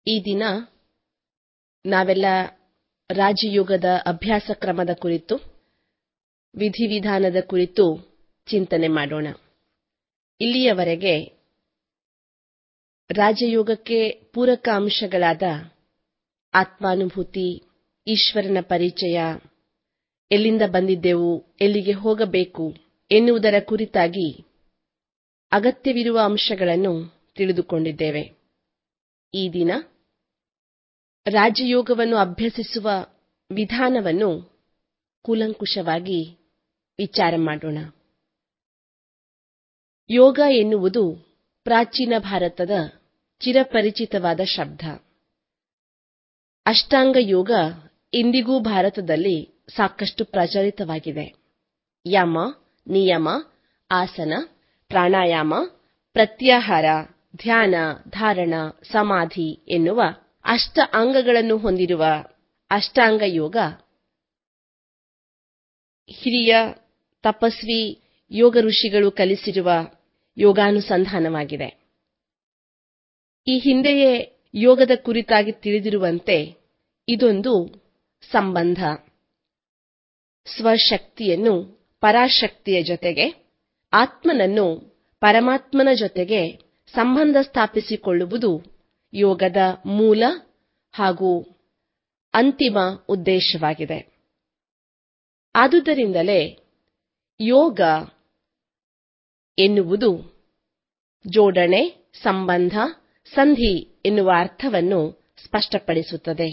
ಈ ದಿನ ನಾವೆಲ್ಲ ರಾಜಯೋಗದ ಅಭ್ಯಾಸ ಕ್ರಮದ ಕುರಿತು ವಿಧಿವಿಧಾನದ ಕುರಿತು ಚಿಂತನೆ ಮಾಡೋಣ ಇಲ್ಲಿಯವರೆಗೆ ರಾಜಯೋಗಕ್ಕೆ ಪೂರಕ ಅಂಶಗಳಾದ ಆತ್ಮಾನುಭೂತಿ ಈಶ್ವರನ ಪರಿಚಯ ಎಲ್ಲಿಂದ ಬಂದಿದ್ದೆವು ಎಲ್ಲಿಗೆ ಹೋಗಬೇಕು ಎನ್ನುವುದರ ಕುರಿತಾಗಿ ಅಗತ್ಯವಿರುವ ಅಂಶಗಳನ್ನು ತಿಳಿದುಕೊಂಡಿದ್ದೇವೆ ಈ ದಿನ ರಾಜಯೋಗವನ್ನು ಅಭ್ಯಸಿಸುವ ವಿಧಾನವನ್ನು ಕೂಲಂಕುಷವಾಗಿ ವಿಚಾರ ಮಾಡೋಣ ಯೋಗ ಎನ್ನುವುದು ಪ್ರಾಚೀನ ಭಾರತದ ಚಿರಪರಿಚಿತವಾದ ಶಬ್ದ ಅಷ್ಟಾಂಗ ಯೋಗ ಇಂದಿಗೂ ಭಾರತದಲ್ಲಿ ಸಾಕಷ್ಟು ಪ್ರಚಲಿತವಾಗಿದೆ ಯಮ ನಿಯಮ ಆಸನ ಪ್ರಾಣಾಯಾಮ ಪ್ರತ್ಯಾಹಾರ ಧ್ಯಾನ ಧಾರಣ ಸಮಾಧಿ ಎನ್ನುವ ಅಷ್ಟ ಅಂಗಗಳನ್ನು ಹೊಂದಿರುವ ಅಷ್ಟಾಂಗ ಯೋಗ ಹಿರಿಯ ತಪಸ್ವಿ ಯೋಗ ಋಷಿಗಳು ಕಲಿಸಿರುವ ಯೋಗಾನುಸಂಧಾನವಾಗಿದೆ ಈ ಹಿಂದೆಯೇ ಯೋಗದ ಕುರಿತಾಗಿ ತಿಳಿದಿರುವಂತೆ ಇದೊಂದು ಸಂಬಂಧ ಸ್ವಶಕ್ತಿಯನ್ನು ಪರಾಶಕ್ತಿಯ ಜೊತೆಗೆ ಆತ್ಮನನ್ನು ಪರಮಾತ್ಮನ ಜೊತೆಗೆ ಸಂಬಂಧ ಸ್ಥಾಪಿಸಿಕೊಳ್ಳುವುದು ಯೋಗದ ಮೂಲ ಹಾಗೂ ಅಂತಿಮ ಉದ್ದೇಶವಾಗಿದೆ ಆದುದರಿಂದಲೇ ಯೋಗ ಎನ್ನುವುದು ಜೋಡಣೆ ಸಂಬಂಧ ಸಂಧಿ ಎನ್ನುವ ಅರ್ಥವನ್ನು ಸ್ಪಷ್ಟಪಡಿಸುತ್ತದೆ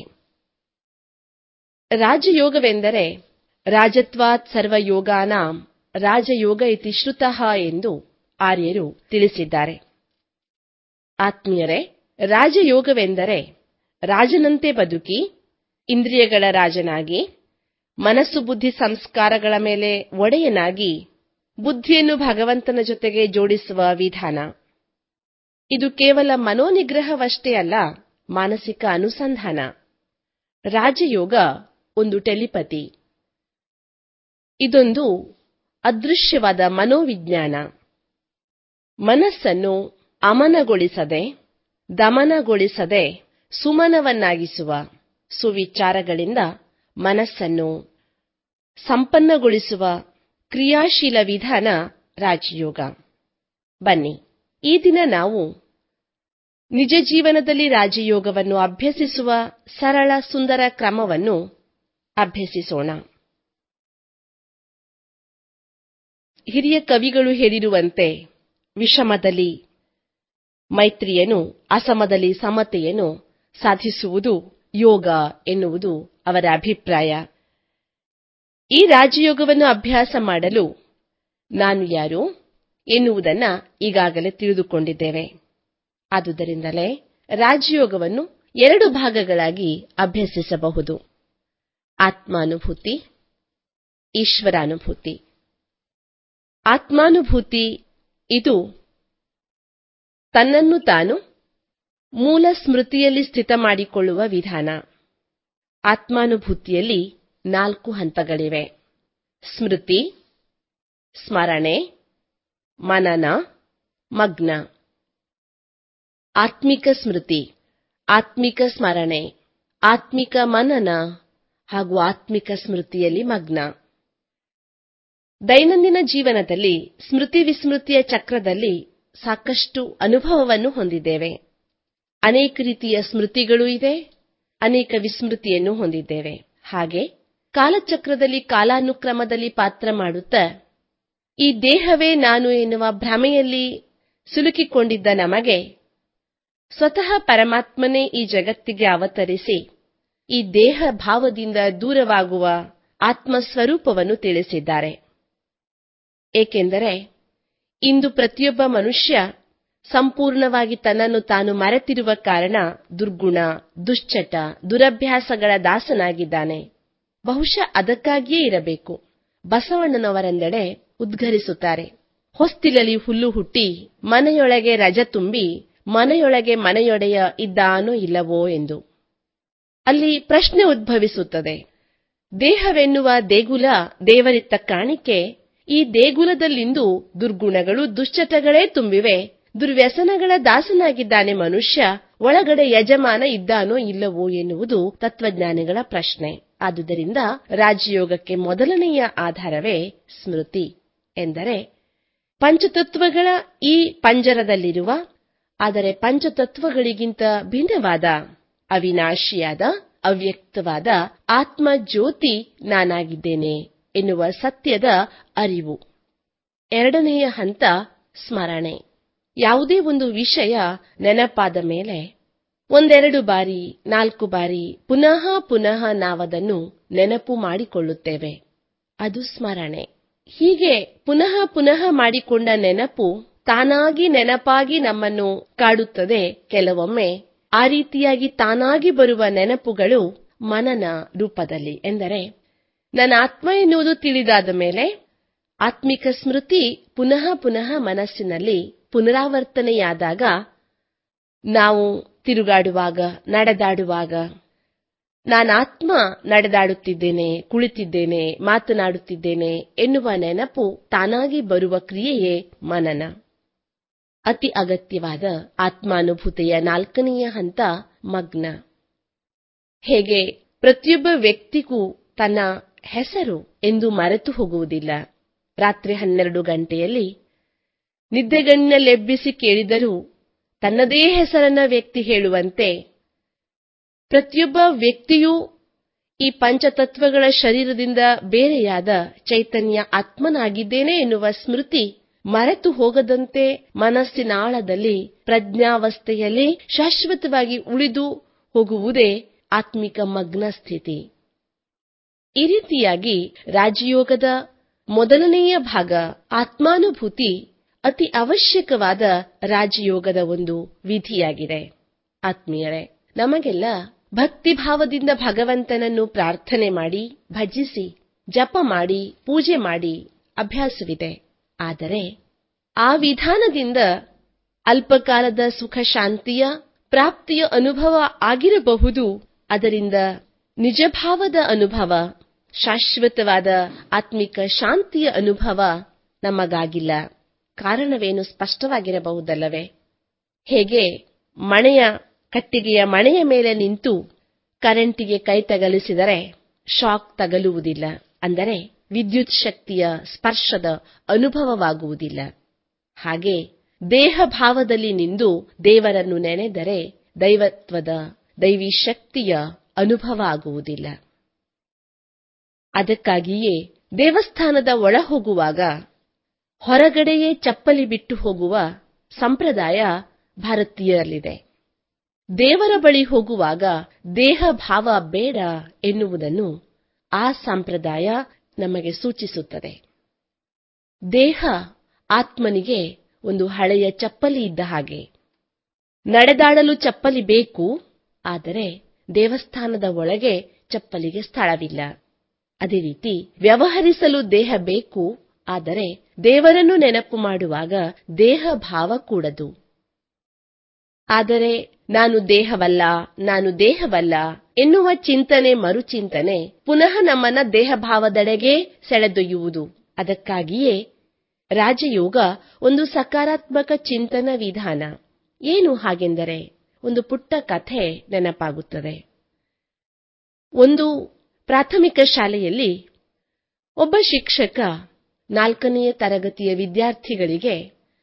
ರಾಜಯೋಗವೆಂದರೆ ರಾಜತ್ವಾತ್ ಸರ್ವಯೋಗಾನಾಂ ರಾಜಯೋಗ ಇತಿ ಶ್ರುತಃ ಎಂದು ಆರ್ಯರು ತಿಳಿಸಿದ್ದಾರೆ ಆತ್ಮೀಯರೇ ರಾಜಯೋಗವೆಂದರೆ ರಾಜನಂತೆ ಬದುಕಿ ಇಂದ್ರಿಯಗಳ ರಾಜನಾಗಿ ಮನಸ್ಸು ಬುದ್ಧಿ ಸಂಸ್ಕಾರಗಳ ಮೇಲೆ ಒಡೆಯನಾಗಿ ಬುದ್ಧಿಯನ್ನು ಭಗವಂತನ ಜೊತೆಗೆ ಜೋಡಿಸುವ ವಿಧಾನ ಇದು ಕೇವಲ ಮನೋನಿಗ್ರಹವಷ್ಟೇ ಅಲ್ಲ ಮಾನಸಿಕ ಅನುಸಂಧಾನ ರಾಜಯೋಗ ಒಂದು ಟೆಲಿಪತಿ ಇದೊಂದು ಅದೃಶ್ಯವಾದ ಮನೋವಿಜ್ಞಾನ ಮನಸ್ಸನ್ನು ಅಮನಗೊಳಿಸದೆ ದಮನಗೊಳಿಸದೆ ಸುಮನವನ್ನಾಗಿಸುವ ಸುವಿಚಾರಗಳಿಂದ ಮನಸ್ಸನ್ನು ಸಂಪನ್ನಗೊಳಿಸುವ ಕ್ರಿಯಾಶೀಲ ವಿಧಾನ ರಾಜಯೋಗ ಬನ್ನಿ ಈ ದಿನ ನಾವು ನಿಜ ಜೀವನದಲ್ಲಿ ರಾಜಯೋಗವನ್ನು ಅಭ್ಯಸಿಸುವ ಸರಳ ಸುಂದರ ಕ್ರಮವನ್ನು ಅಭ್ಯಸಿಸೋಣ ಹಿರಿಯ ಕವಿಗಳು ಹೇಳಿರುವಂತೆ ವಿಷಮದಲ್ಲಿ ಮೈತ್ರಿಯನ್ನು ಅಸಮದಲ್ಲಿ ಸಮತೆಯನ್ನು ಸಾಧಿಸುವುದು ಯೋಗ ಎನ್ನುವುದು ಅವರ ಅಭಿಪ್ರಾಯ ಈ ರಾಜಯೋಗವನ್ನು ಅಭ್ಯಾಸ ಮಾಡಲು ನಾನು ಯಾರು ಎನ್ನುವುದನ್ನು ಈಗಾಗಲೇ ತಿಳಿದುಕೊಂಡಿದ್ದೇವೆ ಆದುದರಿಂದಲೇ ರಾಜಯೋಗವನ್ನು ಎರಡು ಭಾಗಗಳಾಗಿ ಅಭ್ಯಸಿಸಬಹುದು ಆತ್ಮಾನುಭೂತಿ ಈಶ್ವರಾನುಭೂತಿ ಆತ್ಮಾನುಭೂತಿ ಇದು ತನ್ನನ್ನು ತಾನು ಮೂಲ ಸ್ಮೃತಿಯಲ್ಲಿ ಸ್ಥಿತ ಮಾಡಿಕೊಳ್ಳುವ ವಿಧಾನ ಆತ್ಮಾನುಭೂತಿಯಲ್ಲಿ ನಾಲ್ಕು ಹಂತಗಳಿವೆ ಸ್ಮೃತಿ ಸ್ಮರಣೆ ಮನನ ಮಗ್ನ ಆತ್ಮಿಕ ಸ್ಮೃತಿ ಆತ್ಮಿಕ ಸ್ಮರಣೆ ಆತ್ಮಿಕ ಮನನ ಹಾಗೂ ಆತ್ಮಿಕ ಸ್ಮೃತಿಯಲ್ಲಿ ಮಗ್ನ ದೈನಂದಿನ ಜೀವನದಲ್ಲಿ ಸ್ಮೃತಿ ವಿಸ್ಮೃತಿಯ ಚಕ್ರದಲ್ಲಿ ಸಾಕಷ್ಟು ಅನುಭವವನ್ನು ಹೊಂದಿದ್ದೇವೆ ಅನೇಕ ರೀತಿಯ ಸ್ಮೃತಿಗಳೂ ಇದೆ ಅನೇಕ ವಿಸ್ಮೃತಿಯನ್ನು ಹೊಂದಿದ್ದೇವೆ ಹಾಗೆ ಕಾಲಚಕ್ರದಲ್ಲಿ ಕಾಲಾನುಕ್ರಮದಲ್ಲಿ ಪಾತ್ರ ಮಾಡುತ್ತಾ ಈ ದೇಹವೇ ನಾನು ಎನ್ನುವ ಭ್ರಮೆಯಲ್ಲಿ ಸಿಲುಕಿಕೊಂಡಿದ್ದ ನಮಗೆ ಸ್ವತಃ ಪರಮಾತ್ಮನೇ ಈ ಜಗತ್ತಿಗೆ ಅವತರಿಸಿ ಈ ದೇಹ ಭಾವದಿಂದ ದೂರವಾಗುವ ಆತ್ಮಸ್ವರೂಪವನ್ನು ತಿಳಿಸಿದ್ದಾರೆ ಏಕೆಂದರೆ ಇಂದು ಪ್ರತಿಯೊಬ್ಬ ಮನುಷ್ಯ ಸಂಪೂರ್ಣವಾಗಿ ತನ್ನನ್ನು ತಾನು ಮರೆತಿರುವ ಕಾರಣ ದುರ್ಗುಣ ದುಶ್ಚಟ ದುರಭ್ಯಾಸಗಳ ದಾಸನಾಗಿದ್ದಾನೆ ಬಹುಶಃ ಅದಕ್ಕಾಗಿಯೇ ಇರಬೇಕು ಬಸವಣ್ಣನವರೆಂದೆಡೆ ಉದ್ಗರಿಸುತ್ತಾರೆ ಹೊಸ್ತಿಲಲ್ಲಿ ಹುಲ್ಲು ಹುಟ್ಟಿ ಮನೆಯೊಳಗೆ ರಜ ತುಂಬಿ ಮನೆಯೊಳಗೆ ಮನೆಯೊಡೆಯ ಇದ್ದಾನೋ ಇಲ್ಲವೋ ಎಂದು ಅಲ್ಲಿ ಪ್ರಶ್ನೆ ಉದ್ಭವಿಸುತ್ತದೆ ದೇಹವೆನ್ನುವ ದೇಗುಲ ದೇವರಿತ್ತ ಕಾಣಿಕೆ ಈ ದೇಗುಲದಲ್ಲಿಂದು ದುರ್ಗುಣಗಳು ದುಶ್ಚಟಗಳೇ ತುಂಬಿವೆ ದುರ್ವ್ಯಸನಗಳ ದಾಸನಾಗಿದ್ದಾನೆ ಮನುಷ್ಯ ಒಳಗಡೆ ಯಜಮಾನ ಇದ್ದಾನೋ ಇಲ್ಲವೋ ಎನ್ನುವುದು ತತ್ವಜ್ಞಾನಿಗಳ ಪ್ರಶ್ನೆ ಆದುದರಿಂದ ರಾಜಯೋಗಕ್ಕೆ ಮೊದಲನೆಯ ಆಧಾರವೇ ಸ್ಮೃತಿ ಎಂದರೆ ಪಂಚತತ್ವಗಳ ಈ ಪಂಜರದಲ್ಲಿರುವ ಆದರೆ ಪಂಚತತ್ವಗಳಿಗಿಂತ ಭಿನ್ನವಾದ ಅವಿನಾಶಿಯಾದ ಅವ್ಯಕ್ತವಾದ ಆತ್ಮಜ್ಯೋತಿ ನಾನಾಗಿದ್ದೇನೆ ಎನ್ನುವ ಸತ್ಯದ ಅರಿವು ಎರಡನೆಯ ಹಂತ ಸ್ಮರಣೆ ಯಾವುದೇ ಒಂದು ವಿಷಯ ನೆನಪಾದ ಮೇಲೆ ಒಂದೆರಡು ಬಾರಿ ನಾಲ್ಕು ಬಾರಿ ಪುನಃ ಪುನಃ ನಾವದನ್ನು ನೆನಪು ಮಾಡಿಕೊಳ್ಳುತ್ತೇವೆ ಅದು ಸ್ಮರಣೆ ಹೀಗೆ ಪುನಃ ಪುನಃ ಮಾಡಿಕೊಂಡ ನೆನಪು ತಾನಾಗಿ ನೆನಪಾಗಿ ನಮ್ಮನ್ನು ಕಾಡುತ್ತದೆ ಕೆಲವೊಮ್ಮೆ ಆ ರೀತಿಯಾಗಿ ತಾನಾಗಿ ಬರುವ ನೆನಪುಗಳು ಮನನ ರೂಪದಲ್ಲಿ ಎಂದರೆ ನನ್ನ ಆತ್ಮ ಎನ್ನುವುದು ತಿಳಿದಾದ ಮೇಲೆ ಆತ್ಮಿಕ ಸ್ಮೃತಿ ಪುನಃ ಪುನಃ ಮನಸ್ಸಿನಲ್ಲಿ ಪುನರಾವರ್ತನೆಯಾದಾಗ ನಾವು ತಿರುಗಾಡುವಾಗ ನಡೆದಾಡುವಾಗ ನಾನಾತ್ಮ ನಡೆದಾಡುತ್ತಿದ್ದೇನೆ ಕುಳಿತಿದ್ದೇನೆ ಮಾತನಾಡುತ್ತಿದ್ದೇನೆ ಎನ್ನುವ ನೆನಪು ತಾನಾಗಿ ಬರುವ ಕ್ರಿಯೆಯೇ ಮನನ ಅತಿ ಅಗತ್ಯವಾದ ಆತ್ಮಾನುಭೂತಿಯ ನಾಲ್ಕನೆಯ ಹಂತ ಮಗ್ನ ಹೇಗೆ ಪ್ರತಿಯೊಬ್ಬ ವ್ಯಕ್ತಿಗೂ ತನ್ನ ಹೆಸರು ಎಂದು ಮರೆತು ಹೋಗುವುದಿಲ್ಲ ರಾತ್ರಿ ಹನ್ನೆರಡು ಗಂಟೆಯಲ್ಲಿ ನಿದ್ದೆಗಣ್ಣಲೆಬ್ಬಿಸಿ ಕೇಳಿದರೂ ತನ್ನದೇ ಹೆಸರನ್ನ ವ್ಯಕ್ತಿ ಹೇಳುವಂತೆ ಪ್ರತಿಯೊಬ್ಬ ವ್ಯಕ್ತಿಯೂ ಈ ಪಂಚತತ್ವಗಳ ಶರೀರದಿಂದ ಬೇರೆಯಾದ ಚೈತನ್ಯ ಆತ್ಮನಾಗಿದ್ದೇನೆ ಎನ್ನುವ ಸ್ಮೃತಿ ಮರೆತು ಹೋಗದಂತೆ ಮನಸ್ಸಿನ ಆಳದಲ್ಲಿ ಪ್ರಜ್ಞಾವಸ್ಥೆಯಲ್ಲಿ ಶಾಶ್ವತವಾಗಿ ಉಳಿದು ಹೋಗುವುದೇ ಆತ್ಮಿಕ ಮಗ್ನ ಸ್ಥಿತಿ ಈ ರೀತಿಯಾಗಿ ರಾಜಯೋಗದ ಮೊದಲನೆಯ ಭಾಗ ಆತ್ಮಾನುಭೂತಿ ಅತಿ ಅವಶ್ಯಕವಾದ ರಾಜಯೋಗದ ಒಂದು ವಿಧಿಯಾಗಿದೆ ಆತ್ಮೀಯರೇ ನಮಗೆಲ್ಲ ಭಕ್ತಿಭಾವದಿಂದ ಭಗವಂತನನ್ನು ಪ್ರಾರ್ಥನೆ ಮಾಡಿ ಭಜಿಸಿ ಜಪ ಮಾಡಿ ಪೂಜೆ ಮಾಡಿ ಅಭ್ಯಾಸವಿದೆ ಆದರೆ ಆ ವಿಧಾನದಿಂದ ಅಲ್ಪಕಾಲದ ಸುಖ ಶಾಂತಿಯ ಪ್ರಾಪ್ತಿಯ ಅನುಭವ ಆಗಿರಬಹುದು ಅದರಿಂದ ನಿಜಭಾವದ ಅನುಭವ ಶಾಶ್ವತವಾದ ಆತ್ಮಿಕ ಶಾಂತಿಯ ಅನುಭವ ನಮಗಾಗಿಲ್ಲ ಕಾರಣವೇನು ಸ್ಪಷ್ಟವಾಗಿರಬಹುದಲ್ಲವೇ ಹೇಗೆ ಮಣೆಯ ಕಟ್ಟಿಗೆಯ ಮಣೆಯ ಮೇಲೆ ನಿಂತು ಕರೆಂಟಿಗೆ ಕೈ ತಗಲಿಸಿದರೆ ಶಾಕ್ ತಗಲುವುದಿಲ್ಲ ಅಂದರೆ ವಿದ್ಯುತ್ ಶಕ್ತಿಯ ಸ್ಪರ್ಶದ ಅನುಭವವಾಗುವುದಿಲ್ಲ ಹಾಗೆ ದೇಹ ಭಾವದಲ್ಲಿ ನಿಂದು ದೇವರನ್ನು ನೆನೆದರೆ ದೈವತ್ವದ ದೈವಿ ಶಕ್ತಿಯ ಅನುಭವ ಆಗುವುದಿಲ್ಲ ಅದಕ್ಕಾಗಿಯೇ ದೇವಸ್ಥಾನದ ಒಳ ಹೋಗುವಾಗ ಹೊರಗಡೆಯೇ ಚಪ್ಪಲಿ ಬಿಟ್ಟು ಹೋಗುವ ಸಂಪ್ರದಾಯ ಭಾರತೀಯರಲ್ಲಿದೆ ದೇವರ ಬಳಿ ಹೋಗುವಾಗ ದೇಹ ಭಾವ ಬೇಡ ಎನ್ನುವುದನ್ನು ಆ ಸಂಪ್ರದಾಯ ನಮಗೆ ಸೂಚಿಸುತ್ತದೆ ದೇಹ ಆತ್ಮನಿಗೆ ಒಂದು ಹಳೆಯ ಚಪ್ಪಲಿ ಇದ್ದ ಹಾಗೆ ನಡೆದಾಡಲು ಚಪ್ಪಲಿ ಬೇಕು ಆದರೆ ದೇವಸ್ಥಾನದ ಒಳಗೆ ಚಪ್ಪಲಿಗೆ ಸ್ಥಳವಿಲ್ಲ ಅದೇ ರೀತಿ ವ್ಯವಹರಿಸಲು ದೇಹ ಬೇಕು ಆದರೆ ದೇವರನ್ನು ನೆನಪು ಮಾಡುವಾಗ ದೇಹ ಭಾವ ಕೂಡದು ಆದರೆ ನಾನು ದೇಹವಲ್ಲ ನಾನು ದೇಹವಲ್ಲ ಎನ್ನುವ ಚಿಂತನೆ ಮರುಚಿಂತನೆ ಪುನಃ ನಮ್ಮನ್ನ ದೇಹಭಾವದೆಡೆಗೆ ಸೆಳೆದೊಯ್ಯುವುದು ಅದಕ್ಕಾಗಿಯೇ ರಾಜಯೋಗ ಒಂದು ಸಕಾರಾತ್ಮಕ ಚಿಂತನ ವಿಧಾನ ಏನು ಹಾಗೆಂದರೆ ಒಂದು ಪುಟ್ಟ ಕಥೆ ನೆನಪಾಗುತ್ತದೆ ಒಂದು ಪ್ರಾಥಮಿಕ ಶಾಲೆಯಲ್ಲಿ ಒಬ್ಬ ಶಿಕ್ಷಕ ನಾಲ್ಕನೆಯ ತರಗತಿಯ ವಿದ್ಯಾರ್ಥಿಗಳಿಗೆ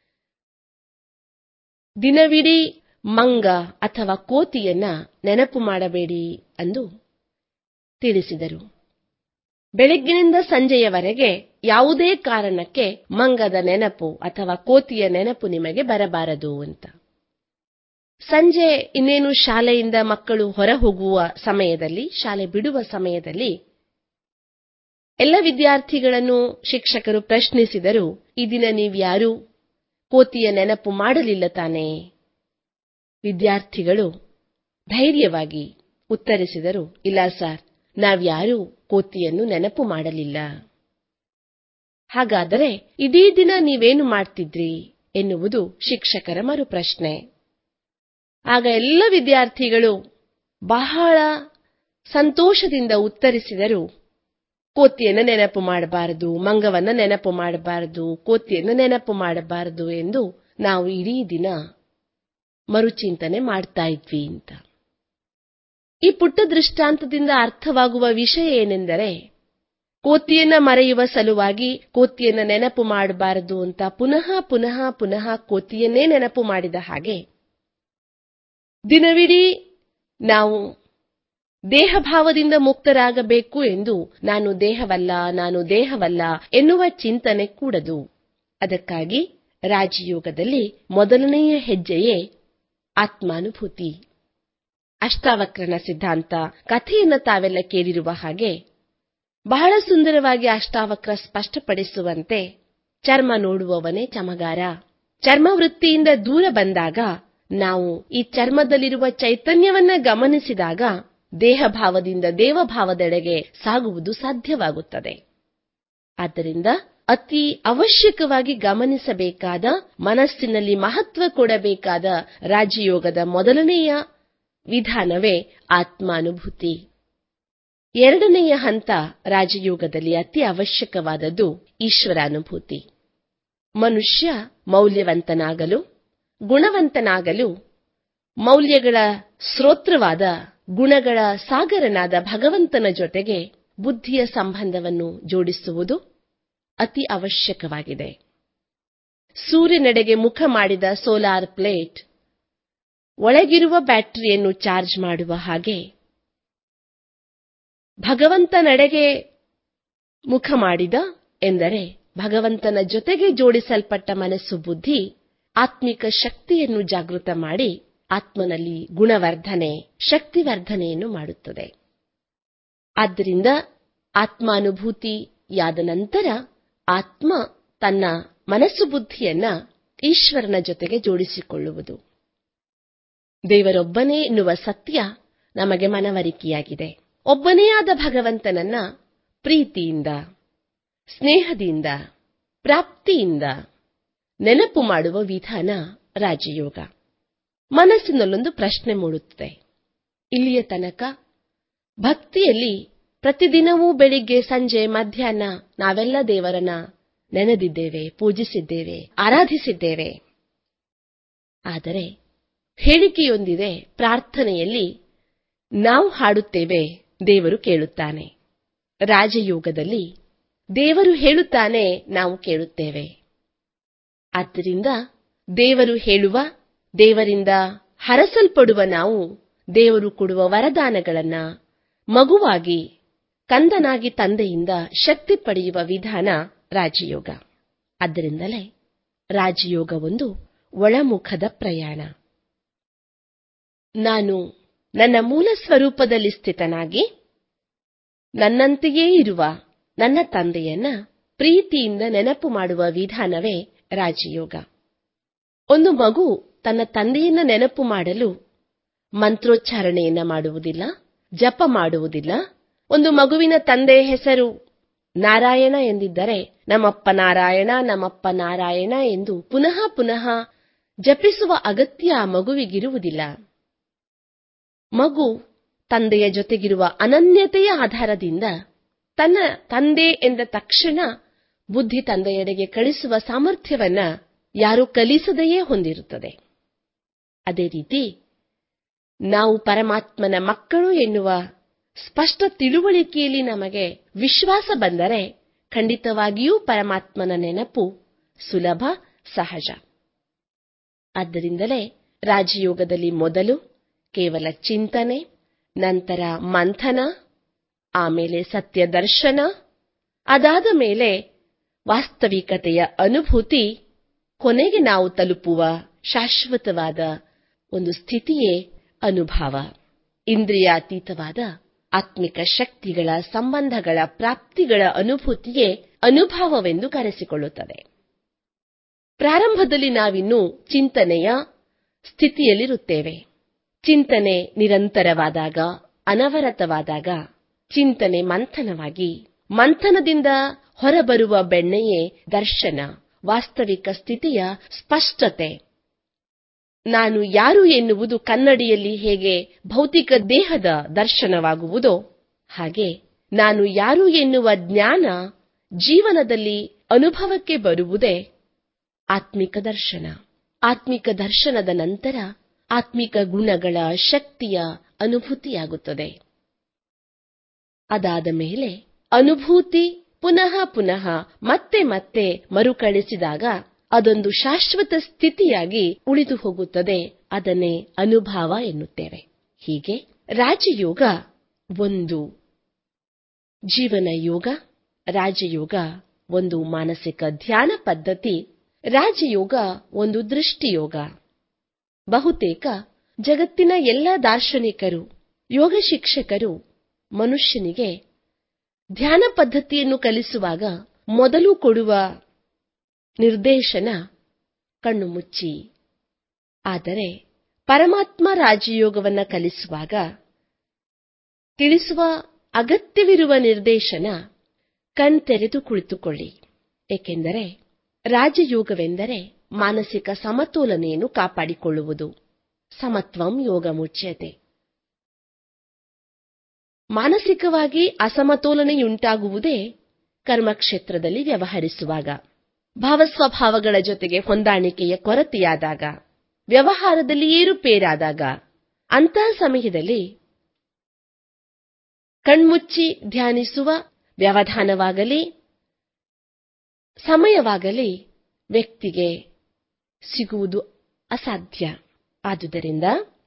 ದಿನವಿಡೀ ಮಂಗ ಅಥವಾ ಕೋತಿಯನ್ನ ನೆನಪು ಮಾಡಬೇಡಿ ಎಂದು ತಿಳಿಸಿದರು ಬೆಳಗ್ಗಿನಿಂದ ಸಂಜೆಯವರೆಗೆ ಯಾವುದೇ ಕಾರಣಕ್ಕೆ ಮಂಗದ ನೆನಪು ಅಥವಾ ಕೋತಿಯ ನೆನಪು ನಿಮಗೆ ಬರಬಾರದು ಅಂತ ಸಂಜೆ ಇನ್ನೇನು ಶಾಲೆಯಿಂದ ಮಕ್ಕಳು ಹೊರ ಹೋಗುವ ಸಮಯದಲ್ಲಿ ಶಾಲೆ ಬಿಡುವ ಸಮಯದಲ್ಲಿ ಎಲ್ಲ ವಿದ್ಯಾರ್ಥಿಗಳನ್ನು ಶಿಕ್ಷಕರು ಪ್ರಶ್ನಿಸಿದರು ಈ ದಿನ ನೀವ್ಯಾರೂ ಕೋತಿಯ ನೆನಪು ಮಾಡಲಿಲ್ಲ ತಾನೇ ವಿದ್ಯಾರ್ಥಿಗಳು ಧೈರ್ಯವಾಗಿ ಉತ್ತರಿಸಿದರು ಇಲ್ಲ ಸರ್ ನಾವ್ಯಾರೂ ಕೋತಿಯನ್ನು ನೆನಪು ಮಾಡಲಿಲ್ಲ ಹಾಗಾದರೆ ಇಡೀ ದಿನ ನೀವೇನು ಮಾಡ್ತಿದ್ರಿ ಎನ್ನುವುದು ಶಿಕ್ಷಕರ ಮರುಪ್ರಶ್ನೆ ಆಗ ಎಲ್ಲ ವಿದ್ಯಾರ್ಥಿಗಳು ಬಹಳ ಸಂತೋಷದಿಂದ ಉತ್ತರಿಸಿದರು ಕೋತಿಯನ್ನು ನೆನಪು ಮಾಡಬಾರದು ಮಂಗವನ್ನ ನೆನಪು ಮಾಡಬಾರದು ಕೋತಿಯನ್ನು ನೆನಪು ಮಾಡಬಾರದು ಎಂದು ನಾವು ಇಡೀ ದಿನ ಮರುಚಿಂತನೆ ಮಾಡ್ತಾ ಇದ್ವಿ ಅಂತ ಈ ಪುಟ್ಟ ದೃಷ್ಟಾಂತದಿಂದ ಅರ್ಥವಾಗುವ ವಿಷಯ ಏನೆಂದರೆ ಕೋತಿಯನ್ನ ಮರೆಯುವ ಸಲುವಾಗಿ ಕೋತಿಯನ್ನ ನೆನಪು ಮಾಡಬಾರದು ಅಂತ ಪುನಃ ಪುನಃ ಪುನಃ ಕೋತಿಯನ್ನೇ ನೆನಪು ಮಾಡಿದ ಹಾಗೆ ದಿನವಿಡೀ ನಾವು ದೇಹಭಾವದಿಂದ ಮುಕ್ತರಾಗಬೇಕು ಎಂದು ನಾನು ದೇಹವಲ್ಲ ನಾನು ದೇಹವಲ್ಲ ಎನ್ನುವ ಚಿಂತನೆ ಕೂಡದು ಅದಕ್ಕಾಗಿ ರಾಜಯೋಗದಲ್ಲಿ ಮೊದಲನೆಯ ಹೆಜ್ಜೆಯೇ ಆತ್ಮಾನುಭೂತಿ ಅಷ್ಟಾವಕ್ರನ ಸಿದ್ಧಾಂತ ಕಥೆಯನ್ನು ತಾವೆಲ್ಲ ಕೇಳಿರುವ ಹಾಗೆ ಬಹಳ ಸುಂದರವಾಗಿ ಅಷ್ಟಾವಕ್ರ ಸ್ಪಷ್ಟಪಡಿಸುವಂತೆ ಚರ್ಮ ನೋಡುವವನೇ ಚಮಗಾರ ಚರ್ಮವೃತ್ತಿಯಿಂದ ದೂರ ಬಂದಾಗ ನಾವು ಈ ಚರ್ಮದಲ್ಲಿರುವ ಚೈತನ್ಯವನ್ನ ಗಮನಿಸಿದಾಗ ದೇಹಭಾವದಿಂದ ದೇವಭಾವದೆಡೆಗೆ ಸಾಗುವುದು ಸಾಧ್ಯವಾಗುತ್ತದೆ ಆದ್ದರಿಂದ ಅತಿ ಅವಶ್ಯಕವಾಗಿ ಗಮನಿಸಬೇಕಾದ ಮನಸ್ಸಿನಲ್ಲಿ ಮಹತ್ವ ಕೊಡಬೇಕಾದ ರಾಜಯೋಗದ ಮೊದಲನೆಯ ವಿಧಾನವೇ ಆತ್ಮಾನುಭೂತಿ ಎರಡನೆಯ ಹಂತ ರಾಜಯೋಗದಲ್ಲಿ ಅತಿ ಅವಶ್ಯಕವಾದದ್ದು ಈಶ್ವರಾನುಭೂತಿ ಮನುಷ್ಯ ಮೌಲ್ಯವಂತನಾಗಲು ಗುಣವಂತನಾಗಲು ಮೌಲ್ಯಗಳ ಸ್ರೋತ್ರವಾದ ಗುಣಗಳ ಸಾಗರನಾದ ಭಗವಂತನ ಜೊತೆಗೆ ಬುದ್ಧಿಯ ಸಂಬಂಧವನ್ನು ಜೋಡಿಸುವುದು ಅತಿ ಅವಶ್ಯಕವಾಗಿದೆ ಸೂರ್ಯನೆಡೆಗೆ ಮುಖ ಮಾಡಿದ ಸೋಲಾರ್ ಪ್ಲೇಟ್ ಒಳಗಿರುವ ಬ್ಯಾಟರಿಯನ್ನು ಚಾರ್ಜ್ ಮಾಡುವ ಹಾಗೆ ಭಗವಂತನೆಡೆಗೆ ಮುಖ ಮಾಡಿದ ಎಂದರೆ ಭಗವಂತನ ಜೊತೆಗೆ ಜೋಡಿಸಲ್ಪಟ್ಟ ಮನಸ್ಸು ಬುದ್ಧಿ ಆತ್ಮಿಕ ಶಕ್ತಿಯನ್ನು ಜಾಗೃತ ಮಾಡಿ ಆತ್ಮನಲ್ಲಿ ಗುಣವರ್ಧನೆ ಶಕ್ತಿವರ್ಧನೆಯನ್ನು ಮಾಡುತ್ತದೆ ಆದ್ದರಿಂದ ಆತ್ಮಾನುಭೂತಿಯಾದ ನಂತರ ಆತ್ಮ ತನ್ನ ಮನಸ್ಸು ಬುದ್ಧಿಯನ್ನ ಈಶ್ವರನ ಜೊತೆಗೆ ಜೋಡಿಸಿಕೊಳ್ಳುವುದು ದೇವರೊಬ್ಬನೇ ಎನ್ನುವ ಸತ್ಯ ನಮಗೆ ಮನವರಿಕೆಯಾಗಿದೆ ಒಬ್ಬನೇ ಆದ ಭಗವಂತನನ್ನ ಪ್ರೀತಿಯಿಂದ ಸ್ನೇಹದಿಂದ ಪ್ರಾಪ್ತಿಯಿಂದ ನೆನಪು ಮಾಡುವ ವಿಧಾನ ರಾಜಯೋಗ ಮನಸ್ಸಿನಲ್ಲೊಂದು ಪ್ರಶ್ನೆ ಮೂಡುತ್ತದೆ ಇಲ್ಲಿಯ ತನಕ ಭಕ್ತಿಯಲ್ಲಿ ಪ್ರತಿದಿನವೂ ಬೆಳಿಗ್ಗೆ ಸಂಜೆ ಮಧ್ಯಾಹ್ನ ನಾವೆಲ್ಲ ದೇವರನ್ನ ನೆನೆದಿದ್ದೇವೆ ಪೂಜಿಸಿದ್ದೇವೆ ಆರಾಧಿಸಿದ್ದೇವೆ ಆದರೆ ಹೇಳಿಕೆಯೊಂದಿದೆ ಪ್ರಾರ್ಥನೆಯಲ್ಲಿ ನಾವು ಹಾಡುತ್ತೇವೆ ದೇವರು ಕೇಳುತ್ತಾನೆ ರಾಜಯೋಗದಲ್ಲಿ ದೇವರು ಹೇಳುತ್ತಾನೆ ನಾವು ಕೇಳುತ್ತೇವೆ ಆದ್ದರಿಂದ ದೇವರು ಹೇಳುವ ದೇವರಿಂದ ಹರಸಲ್ಪಡುವ ನಾವು ದೇವರು ಕೊಡುವ ವರದಾನಗಳನ್ನ ಮಗುವಾಗಿ ಕಂದನಾಗಿ ತಂದೆಯಿಂದ ಶಕ್ತಿ ಪಡೆಯುವ ವಿಧಾನ ರಾಜಯೋಗ ಆದ್ದರಿಂದಲೇ ರಾಜಯೋಗ ಒಂದು ಒಳಮುಖದ ಪ್ರಯಾಣ ನಾನು ನನ್ನ ಮೂಲ ಸ್ವರೂಪದಲ್ಲಿ ಸ್ಥಿತನಾಗಿ ನನ್ನಂತೆಯೇ ಇರುವ ನನ್ನ ತಂದೆಯನ್ನ ಪ್ರೀತಿಯಿಂದ ನೆನಪು ಮಾಡುವ ವಿಧಾನವೇ ರಾಜಯೋಗ ಒಂದು ಮಗು ತನ್ನ ತಂದೆಯನ್ನ ನೆನಪು ಮಾಡಲು ಮಂತ್ರೋಚ್ಚಾರಣೆಯನ್ನ ಮಾಡುವುದಿಲ್ಲ ಜಪ ಮಾಡುವುದಿಲ್ಲ ಒಂದು ಮಗುವಿನ ತಂದೆ ಹೆಸರು ನಾರಾಯಣ ಎಂದಿದ್ದರೆ ನಮ್ಮಪ್ಪ ನಾರಾಯಣ ನಮ್ಮಪ್ಪ ನಾರಾಯಣ ಎಂದು ಪುನಃ ಪುನಃ ಜಪಿಸುವ ಅಗತ್ಯ ಆ ಮಗುವಿಗಿರುವುದಿಲ್ಲ ಮಗು ತಂದೆಯ ಜೊತೆಗಿರುವ ಅನನ್ಯತೆಯ ಆಧಾರದಿಂದ ತನ್ನ ತಂದೆ ಎಂದ ತಕ್ಷಣ ಬುದ್ಧಿ ತಂದೆಯೆಡೆಗೆ ಕಳಿಸುವ ಸಾಮರ್ಥ್ಯವನ್ನ ಯಾರೂ ಕಲಿಸದೆಯೇ ಹೊಂದಿರುತ್ತದೆ ಅದೇ ರೀತಿ ನಾವು ಪರಮಾತ್ಮನ ಮಕ್ಕಳು ಎನ್ನುವ ಸ್ಪಷ್ಟ ತಿಳುವಳಿಕೆಯಲ್ಲಿ ನಮಗೆ ವಿಶ್ವಾಸ ಬಂದರೆ ಖಂಡಿತವಾಗಿಯೂ ಪರಮಾತ್ಮನ ನೆನಪು ಸುಲಭ ಸಹಜ ಆದ್ದರಿಂದಲೇ ರಾಜಯೋಗದಲ್ಲಿ ಮೊದಲು ಕೇವಲ ಚಿಂತನೆ ನಂತರ ಮಂಥನ ಆಮೇಲೆ ಸತ್ಯ ದರ್ಶನ ಅದಾದ ಮೇಲೆ ವಾಸ್ತವಿಕತೆಯ ಅನುಭೂತಿ ಕೊನೆಗೆ ನಾವು ತಲುಪುವ ಶಾಶ್ವತವಾದ ಒಂದು ಸ್ಥಿತಿಯೇ ಅನುಭವ ಇಂದ್ರಿಯಾತೀತವಾದ ಆತ್ಮಿಕ ಶಕ್ತಿಗಳ ಸಂಬಂಧಗಳ ಪ್ರಾಪ್ತಿಗಳ ಅನುಭೂತಿಯೇ ಅನುಭವವೆಂದು ಕರೆಸಿಕೊಳ್ಳುತ್ತದೆ ಪ್ರಾರಂಭದಲ್ಲಿ ನಾವಿನ್ನೂ ಚಿಂತನೆಯ ಸ್ಥಿತಿಯಲ್ಲಿರುತ್ತೇವೆ ಚಿಂತನೆ ನಿರಂತರವಾದಾಗ ಅನವರತವಾದಾಗ ಚಿಂತನೆ ಮಂಥನವಾಗಿ ಮಂಥನದಿಂದ ಹೊರಬರುವ ಬೆಣ್ಣೆಯೇ ದರ್ಶನ ವಾಸ್ತವಿಕ ಸ್ಥಿತಿಯ ಸ್ಪಷ್ಟತೆ ನಾನು ಯಾರು ಎನ್ನುವುದು ಕನ್ನಡಿಯಲ್ಲಿ ಹೇಗೆ ಭೌತಿಕ ದೇಹದ ದರ್ಶನವಾಗುವುದೋ ಹಾಗೆ ನಾನು ಯಾರು ಎನ್ನುವ ಜ್ಞಾನ ಜೀವನದಲ್ಲಿ ಅನುಭವಕ್ಕೆ ಬರುವುದೇ ಆತ್ಮಿಕ ದರ್ಶನ ಆತ್ಮಿಕ ದರ್ಶನದ ನಂತರ ಆತ್ಮಿಕ ಗುಣಗಳ ಶಕ್ತಿಯ ಅನುಭೂತಿಯಾಗುತ್ತದೆ ಅದಾದ ಮೇಲೆ ಅನುಭೂತಿ ಪುನಃ ಪುನಃ ಮತ್ತೆ ಮತ್ತೆ ಮರುಕಳಿಸಿದಾಗ ಅದೊಂದು ಶಾಶ್ವತ ಸ್ಥಿತಿಯಾಗಿ ಉಳಿದು ಹೋಗುತ್ತದೆ ಅದನ್ನೇ ಅನುಭಾವ ಎನ್ನುತ್ತೇವೆ ಹೀಗೆ ರಾಜಯೋಗ ಒಂದು ಜೀವನ ಯೋಗ ರಾಜಯೋಗ ಒಂದು ಮಾನಸಿಕ ಧ್ಯಾನ ಪದ್ಧತಿ ರಾಜಯೋಗ ಒಂದು ದೃಷ್ಟಿಯೋಗ ಬಹುತೇಕ ಜಗತ್ತಿನ ಎಲ್ಲ ದಾರ್ಶನಿಕರು ಯೋಗ ಶಿಕ್ಷಕರು ಮನುಷ್ಯನಿಗೆ ಧ್ಯಾನ ಪದ್ಧತಿಯನ್ನು ಕಲಿಸುವಾಗ ಮೊದಲು ಕೊಡುವ ನಿರ್ದೇಶನ ಕಣ್ಣು ಮುಚ್ಚಿ ಆದರೆ ಪರಮಾತ್ಮ ರಾಜಯೋಗವನ್ನು ಕಲಿಸುವಾಗ ತಿಳಿಸುವ ಅಗತ್ಯವಿರುವ ನಿರ್ದೇಶನ ಕಣ್ತೆರೆದು ಕುಳಿತುಕೊಳ್ಳಿ ಏಕೆಂದರೆ ರಾಜಯೋಗವೆಂದರೆ ಮಾನಸಿಕ ಸಮತೋಲನೆಯನ್ನು ಕಾಪಾಡಿಕೊಳ್ಳುವುದು ಸಮತ್ವಂ ಯೋಗ ಮುಚ್ಯತೆ ಮಾನಸಿಕವಾಗಿ ಅಸಮತೋಲನೆಯುಂಟಾಗುವುದೇ ಕರ್ಮಕ್ಷೇತ್ರದಲ್ಲಿ ವ್ಯವಹರಿಸುವಾಗ ಭಾವಸ್ವಭಾವಗಳ ಜೊತೆಗೆ ಹೊಂದಾಣಿಕೆಯ ಕೊರತೆಯಾದಾಗ ವ್ಯವಹಾರದಲ್ಲಿ ಏರುಪೇರಾದಾಗ ಅಂತಹ ಸಮಯದಲ್ಲಿ ಕಣ್ಮುಚ್ಚಿ ಧ್ಯಾನಿಸುವ ವ್ಯವಧಾನವಾಗಲಿ ಸಮಯವಾಗಲಿ ವ್ಯಕ್ತಿಗೆ ಸಿಗುವುದು ಅಸಾಧ್ಯ ಆದುದರಿಂದ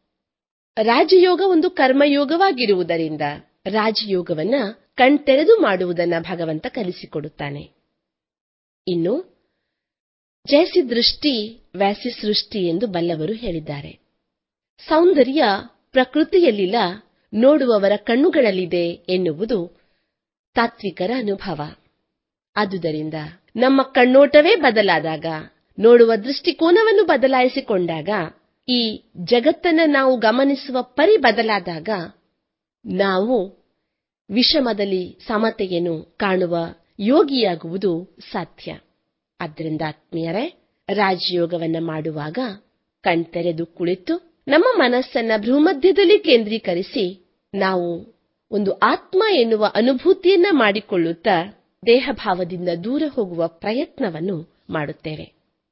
ರಾಜಯೋಗ ಒಂದು ಕರ್ಮಯೋಗವಾಗಿರುವುದರಿಂದ ರಾಜಯೋಗವನ್ನ ಕಣ್ತೆರೆದು ಮಾಡುವುದನ್ನ ಭಗವಂತ ಕಲಿಸಿಕೊಡುತ್ತಾನೆ ಇನ್ನು ಜೈಸಿ ದೃಷ್ಟಿ ವ್ಯಾಸಿ ಸೃಷ್ಟಿ ಎಂದು ಬಲ್ಲವರು ಹೇಳಿದ್ದಾರೆ ಸೌಂದರ್ಯ ಪ್ರಕೃತಿಯಲ್ಲಿಲ್ಲ ನೋಡುವವರ ಕಣ್ಣುಗಳಲ್ಲಿದೆ ಎನ್ನುವುದು ತಾತ್ವಿಕರ ಅನುಭವ ಆದುದರಿಂದ ನಮ್ಮ ಕಣ್ಣೋಟವೇ ಬದಲಾದಾಗ ನೋಡುವ ದೃಷ್ಟಿಕೋನವನ್ನು ಬದಲಾಯಿಸಿಕೊಂಡಾಗ ಈ ಜಗತ್ತನ್ನು ನಾವು ಗಮನಿಸುವ ಪರಿ ಬದಲಾದಾಗ ನಾವು ವಿಷಮದಲ್ಲಿ ಸಮತೆಯನ್ನು ಕಾಣುವ ಯೋಗಿಯಾಗುವುದು ಸಾಧ್ಯ ಆದ್ದರಿಂದ ಆತ್ಮೀಯರೇ ರಾಜಯೋಗವನ್ನು ಮಾಡುವಾಗ ಕಣ್ತೆರೆದು ಕುಳಿತು ನಮ್ಮ ಮನಸ್ಸನ್ನ ಭ್ರೂಮಧ್ಯದಲ್ಲಿ ಕೇಂದ್ರೀಕರಿಸಿ ನಾವು ಒಂದು ಆತ್ಮ ಎನ್ನುವ ಅನುಭೂತಿಯನ್ನ ಮಾಡಿಕೊಳ್ಳುತ್ತಾ ದೇಹಭಾವದಿಂದ ದೂರ ಹೋಗುವ ಪ್ರಯತ್ನವನ್ನು ಮಾಡುತ್ತೇವೆ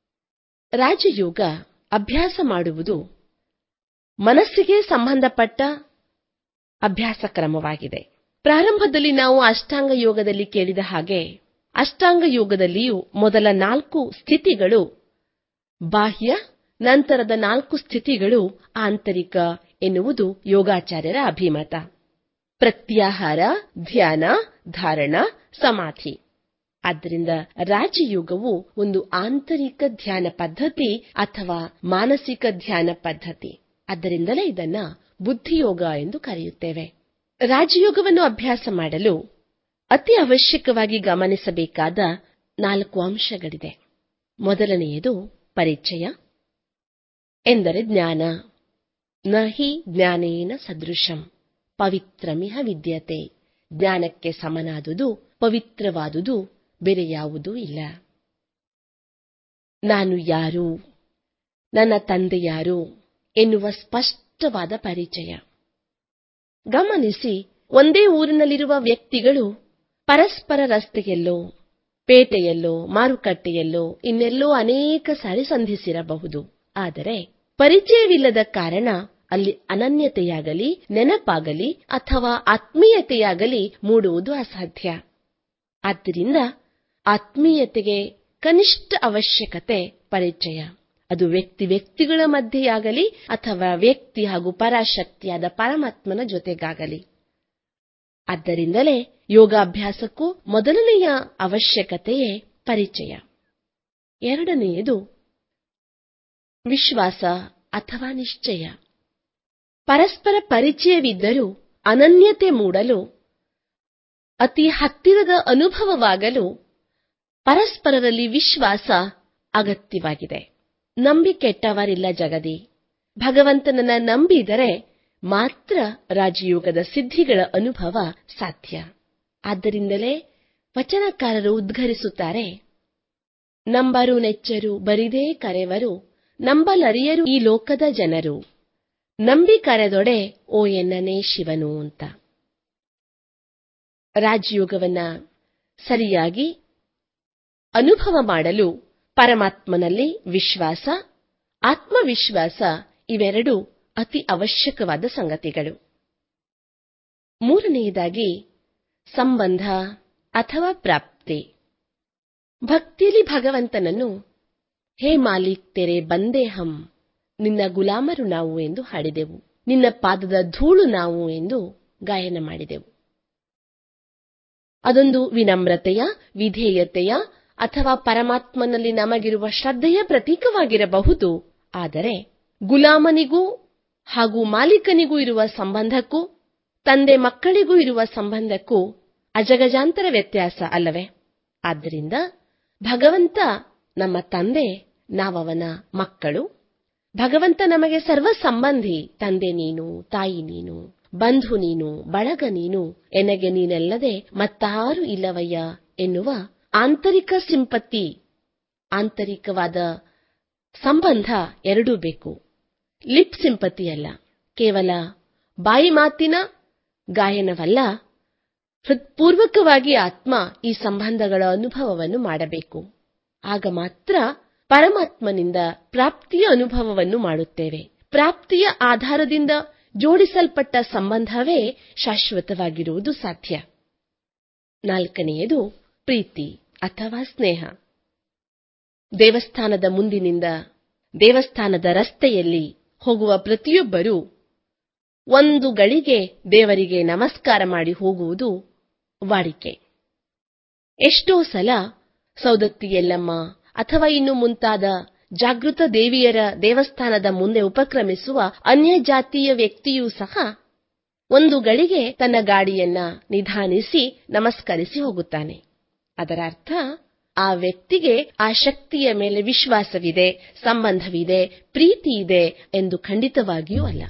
ರಾಜಯೋಗ ಅಭ್ಯಾಸ ಮಾಡುವುದು ಮನಸ್ಸಿಗೆ ಸಂಬಂಧಪಟ್ಟ ಅಭ್ಯಾಸ ಕ್ರಮವಾಗಿದೆ ಪ್ರಾರಂಭದಲ್ಲಿ ನಾವು ಅಷ್ಟಾಂಗ ಯೋಗದಲ್ಲಿ ಕೇಳಿದ ಹಾಗೆ ಅಷ್ಟಾಂಗ ಯೋಗದಲ್ಲಿಯೂ ಮೊದಲ ನಾಲ್ಕು ಸ್ಥಿತಿಗಳು ಬಾಹ್ಯ ನಂತರದ ನಾಲ್ಕು ಸ್ಥಿತಿಗಳು ಆಂತರಿಕ ಎನ್ನುವುದು ಯೋಗಾಚಾರ್ಯರ ಅಭಿಮತ ಪ್ರತ್ಯಾಹಾರ ಧ್ಯಾನ ಧಾರಣ ಸಮಾಧಿ ಆದ್ದರಿಂದ ರಾಜಯೋಗವು ಒಂದು ಆಂತರಿಕ ಧ್ಯಾನ ಪದ್ಧತಿ ಅಥವಾ ಮಾನಸಿಕ ಧ್ಯಾನ ಪದ್ಧತಿ ಅದರಿಂದಲೇ ಇದನ್ನ ಬುದ್ಧಿಯೋಗ ಎಂದು ಕರೆಯುತ್ತೇವೆ ರಾಜಯೋಗವನ್ನು ಅಭ್ಯಾಸ ಮಾಡಲು ಅತಿ ಅವಶ್ಯಕವಾಗಿ ಗಮನಿಸಬೇಕಾದ ನಾಲ್ಕು ಅಂಶಗಳಿದೆ ಮೊದಲನೆಯದು ಪರಿಚಯ ಎಂದರೆ ಜ್ಞಾನ ನಹಿ ಜ್ಞಾನೇನ ಸದೃಶಂ ಪವಿತ್ರಮಿಹ ವಿದ್ಯತೆ ಜ್ಞಾನಕ್ಕೆ ಸಮನಾದುದು ಪವಿತ್ರವಾದುದು ಬೇರೆ ಯಾವುದೂ ಇಲ್ಲ ನಾನು ಯಾರು ನನ್ನ ತಂದೆ ಯಾರು ಎನ್ನುವ ಸ್ಪಷ್ಟವಾದ ಪರಿಚಯ ಗಮನಿಸಿ ಒಂದೇ ಊರಿನಲ್ಲಿರುವ ವ್ಯಕ್ತಿಗಳು ಪರಸ್ಪರ ರಸ್ತೆಯಲ್ಲೋ ಪೇಟೆಯಲ್ಲೋ ಮಾರುಕಟ್ಟೆಯಲ್ಲೋ ಇನ್ನೆಲ್ಲೋ ಅನೇಕ ಸಾರಿ ಸಂಧಿಸಿರಬಹುದು ಆದರೆ ಪರಿಚಯವಿಲ್ಲದ ಕಾರಣ ಅಲ್ಲಿ ಅನನ್ಯತೆಯಾಗಲಿ ನೆನಪಾಗಲಿ ಅಥವಾ ಆತ್ಮೀಯತೆಯಾಗಲಿ ಮೂಡುವುದು ಅಸಾಧ್ಯ ಆದ್ದರಿಂದ ಆತ್ಮೀಯತೆಗೆ ಕನಿಷ್ಠ ಅವಶ್ಯಕತೆ ಪರಿಚಯ ಅದು ವ್ಯಕ್ತಿ ವ್ಯಕ್ತಿಗಳ ಮಧ್ಯೆಯಾಗಲಿ ಅಥವಾ ವ್ಯಕ್ತಿ ಹಾಗೂ ಪರಾಶಕ್ತಿಯಾದ ಪರಮಾತ್ಮನ ಜೊತೆಗಾಗಲಿ ಆದ್ದರಿಂದಲೇ ಯೋಗಾಭ್ಯಾಸಕ್ಕೂ ಮೊದಲನೆಯ ಅವಶ್ಯಕತೆಯೇ ಪರಿಚಯ ಎರಡನೆಯದು ವಿಶ್ವಾಸ ಅಥವಾ ನಿಶ್ಚಯ ಪರಸ್ಪರ ಪರಿಚಯವಿದ್ದರೂ ಅನನ್ಯತೆ ಮೂಡಲು ಅತಿ ಹತ್ತಿರದ ಅನುಭವವಾಗಲು ಪರಸ್ಪರರಲ್ಲಿ ವಿಶ್ವಾಸ ಅಗತ್ಯವಾಗಿದೆ ನಂಬಿಕೆಟ್ಟವರಿಲ್ಲ ಜಗದಿ ಭಗವಂತನನ್ನ ನಂಬಿದರೆ ಮಾತ್ರ ರಾಜಯೋಗದ ಸಿದ್ಧಿಗಳ ಅನುಭವ ಸಾಧ್ಯ ಆದ್ದರಿಂದಲೇ ವಚನಕಾರರು ಉದ್ಘರಿಸುತ್ತಾರೆ ನಂಬರು ನೆಚ್ಚರು ಬರಿದೇ ಕರೆವರು ನಂಬಲರಿಯರು ಈ ಲೋಕದ ಜನರು ನಂಬಿ ಕರೆದೊಡೆ ಓ ಎನ್ನನೇ ಶಿವನು ಅಂತ ರಾಜಯೋಗವನ್ನ ಸರಿಯಾಗಿ ಅನುಭವ ಮಾಡಲು ಪರಮಾತ್ಮನಲ್ಲಿ ವಿಶ್ವಾಸ ಆತ್ಮವಿಶ್ವಾಸ ಇವೆರಡು ಅತಿ ಅವಶ್ಯಕವಾದ ಸಂಗತಿಗಳು ಮೂರನೆಯದಾಗಿ ಸಂಬಂಧ ಅಥವಾ ಪ್ರಾಪ್ತಿ ಭಕ್ತಿಯಲ್ಲಿ ಭಗವಂತನನ್ನು ಹೇ ಮಾಲಿಕ್ ತೆರೆ ಬಂದೇ ಹಂ ನಿನ್ನ ಗುಲಾಮರು ನಾವು ಎಂದು ಹಾಡಿದೆವು ನಿನ್ನ ಪಾದದ ಧೂಳು ನಾವು ಎಂದು ಗಾಯನ ಮಾಡಿದೆವು ಅದೊಂದು ವಿನಮ್ರತೆಯ ವಿಧೇಯತೆಯ ಅಥವಾ ಪರಮಾತ್ಮನಲ್ಲಿ ನಮಗಿರುವ ಶ್ರದ್ಧೆಯ ಪ್ರತೀಕವಾಗಿರಬಹುದು ಆದರೆ ಗುಲಾಮನಿಗೂ ಹಾಗೂ ಮಾಲೀಕನಿಗೂ ಇರುವ ಸಂಬಂಧಕ್ಕೂ ತಂದೆ ಮಕ್ಕಳಿಗೂ ಇರುವ ಸಂಬಂಧಕ್ಕೂ ಅಜಗಜಾಂತರ ವ್ಯತ್ಯಾಸ ಅಲ್ಲವೇ ಆದ್ದರಿಂದ ಭಗವಂತ ನಮ್ಮ ತಂದೆ ನಾವವನ ಮಕ್ಕಳು ಭಗವಂತ ನಮಗೆ ಸರ್ವ ಸಂಬಂಧಿ ತಂದೆ ನೀನು ತಾಯಿ ನೀನು ಬಂಧು ನೀನು ಬಳಗ ನೀನು ಎನಗೆ ನೀನಲ್ಲದೆ ಮತ್ತಾರು ಇಲ್ಲವಯ್ಯ ಎನ್ನುವ ಆಂತರಿಕ ಸಿಂಪತ್ತಿ ಆಂತರಿಕವಾದ ಸಂಬಂಧ ಎರಡೂ ಬೇಕು ಲಿಪ್ ಸಿಂಪತಿ ಅಲ್ಲ ಕೇವಲ ಬಾಯಿ ಮಾತಿನ ಗಾಯನವಲ್ಲ ಹೃತ್ಪೂರ್ವಕವಾಗಿ ಆತ್ಮ ಈ ಸಂಬಂಧಗಳ ಅನುಭವವನ್ನು ಮಾಡಬೇಕು ಆಗ ಮಾತ್ರ ಪರಮಾತ್ಮನಿಂದ ಪ್ರಾಪ್ತಿಯ ಅನುಭವವನ್ನು ಮಾಡುತ್ತೇವೆ ಪ್ರಾಪ್ತಿಯ ಆಧಾರದಿಂದ ಜೋಡಿಸಲ್ಪಟ್ಟ ಸಂಬಂಧವೇ ಶಾಶ್ವತವಾಗಿರುವುದು ಸಾಧ್ಯ ನಾಲ್ಕನೆಯದು ಪ್ರೀತಿ ಅಥವಾ ಸ್ನೇಹ ದೇವಸ್ಥಾನದ ಮುಂದಿನಿಂದ ದೇವಸ್ಥಾನದ ರಸ್ತೆಯಲ್ಲಿ ಹೋಗುವ ಪ್ರತಿಯೊಬ್ಬರೂ ಒಂದು ಗಳಿಗೆ ದೇವರಿಗೆ ನಮಸ್ಕಾರ ಮಾಡಿ ಹೋಗುವುದು ವಾಡಿಕೆ ಎಷ್ಟೋ ಸಲ ಸೌದತ್ತಿ ಯಲ್ಲಮ್ಮ ಅಥವಾ ಇನ್ನು ಮುಂತಾದ ಜಾಗೃತ ದೇವಿಯರ ದೇವಸ್ಥಾನದ ಮುಂದೆ ಉಪಕ್ರಮಿಸುವ ಅನ್ಯ ಜಾತಿಯ ವ್ಯಕ್ತಿಯೂ ಸಹ ಒಂದು ಗಳಿಗೆ ತನ್ನ ಗಾಡಿಯನ್ನ ನಿಧಾನಿಸಿ ನಮಸ್ಕರಿಸಿ ಹೋಗುತ್ತಾನೆ ಅದರ ಅರ್ಥ ಆ ವ್ಯಕ್ತಿಗೆ ಆ ಶಕ್ತಿಯ ಮೇಲೆ ವಿಶ್ವಾಸವಿದೆ ಸಂಬಂಧವಿದೆ ಪ್ರೀತಿ ಇದೆ ಎಂದು ಖಂಡಿತವಾಗಿಯೂ ಅಲ್ಲ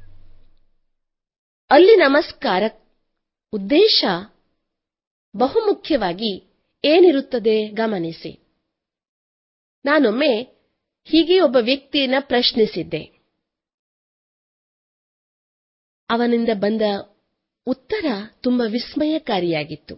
ಅಲ್ಲಿ ನಮಸ್ಕಾರ ಉದ್ದೇಶ ಬಹುಮುಖ್ಯವಾಗಿ ಏನಿರುತ್ತದೆ ಗಮನಿಸಿ ನಾನೊಮ್ಮೆ ಹೀಗೆ ಒಬ್ಬ ವ್ಯಕ್ತಿಯನ್ನ ಪ್ರಶ್ನಿಸಿದ್ದೆ ಅವನಿಂದ ಬಂದ ಉತ್ತರ ತುಂಬಾ ವಿಸ್ಮಯಕಾರಿಯಾಗಿತ್ತು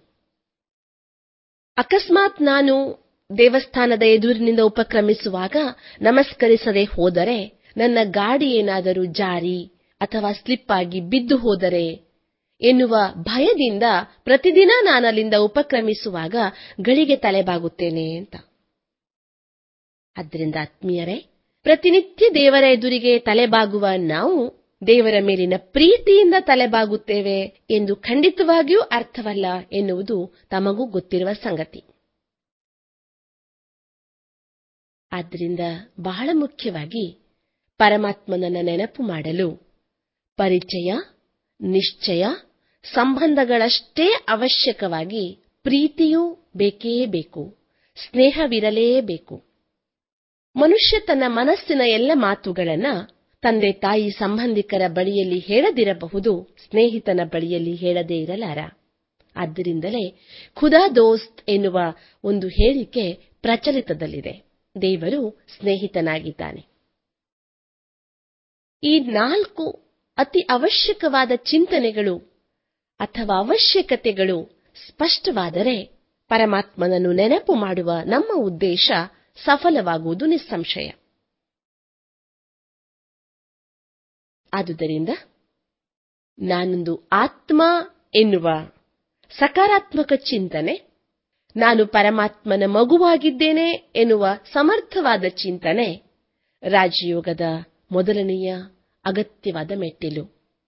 ಅಕಸ್ಮಾತ್ ನಾನು ದೇವಸ್ಥಾನದ ಎದುರಿನಿಂದ ಉಪಕ್ರಮಿಸುವಾಗ ನಮಸ್ಕರಿಸದೆ ಹೋದರೆ ನನ್ನ ಗಾಡಿ ಏನಾದರೂ ಜಾರಿ ಅಥವಾ ಸ್ಲಿಪ್ ಆಗಿ ಬಿದ್ದು ಹೋದರೆ ಎನ್ನುವ ಭಯದಿಂದ ಪ್ರತಿದಿನ ನಾನಲ್ಲಿಂದ ಉಪಕ್ರಮಿಸುವಾಗ ಗಳಿಗೆ ತಲೆಬಾಗುತ್ತೇನೆ ಅಂತ ಆದ್ದರಿಂದ ಆತ್ಮೀಯರೇ ಪ್ರತಿನಿತ್ಯ ದೇವರ ಎದುರಿಗೆ ತಲೆಬಾಗುವ ನಾವು ದೇವರ ಮೇಲಿನ ಪ್ರೀತಿಯಿಂದ ತಲೆಬಾಗುತ್ತೇವೆ ಎಂದು ಖಂಡಿತವಾಗಿಯೂ ಅರ್ಥವಲ್ಲ ಎನ್ನುವುದು ತಮಗೂ ಗೊತ್ತಿರುವ ಸಂಗತಿ ಆದ್ದರಿಂದ ಬಹಳ ಮುಖ್ಯವಾಗಿ ಪರಮಾತ್ಮನನ್ನ ನೆನಪು ಮಾಡಲು ಪರಿಚಯ ನಿಶ್ಚಯ ಸಂಬಂಧಗಳಷ್ಟೇ ಅವಶ್ಯಕವಾಗಿ ಪ್ರೀತಿಯೂ ಬೇಕೇ ಬೇಕು ಸ್ನೇಹವಿರಲೇಬೇಕು ಮನುಷ್ಯ ತನ್ನ ಮನಸ್ಸಿನ ಎಲ್ಲ ಮಾತುಗಳನ್ನ ತಂದೆ ತಾಯಿ ಸಂಬಂಧಿಕರ ಬಳಿಯಲ್ಲಿ ಹೇಳದಿರಬಹುದು ಸ್ನೇಹಿತನ ಬಳಿಯಲ್ಲಿ ಹೇಳದೇ ಇರಲಾರ ಆದ್ದರಿಂದಲೇ ಖುದಾ ದೋಸ್ತ್ ಎನ್ನುವ ಒಂದು ಹೇಳಿಕೆ ಪ್ರಚಲಿತದಲ್ಲಿದೆ ದೇವರು ಸ್ನೇಹಿತನಾಗಿದ್ದಾನೆ ಈ ನಾಲ್ಕು ಅತಿ ಅವಶ್ಯಕವಾದ ಚಿಂತನೆಗಳು ಅಥವಾ ಅವಶ್ಯಕತೆಗಳು ಸ್ಪಷ್ಟವಾದರೆ ಪರಮಾತ್ಮನನ್ನು ನೆನಪು ಮಾಡುವ ನಮ್ಮ ಉದ್ದೇಶ ಸಫಲವಾಗುವುದು ನಿಸ್ಸಂಶಯ ಆದುದರಿಂದ ನಾನೊಂದು ಆತ್ಮ ಎನ್ನುವ ಸಕಾರಾತ್ಮಕ ಚಿಂತನೆ ನಾನು ಪರಮಾತ್ಮನ ಮಗುವಾಗಿದ್ದೇನೆ ಎನ್ನುವ ಸಮರ್ಥವಾದ ಚಿಂತನೆ ರಾಜಯೋಗದ ಮೊದಲನೆಯ ಅಗತ್ಯವಾದ ಮೆಟ್ಟಿಲು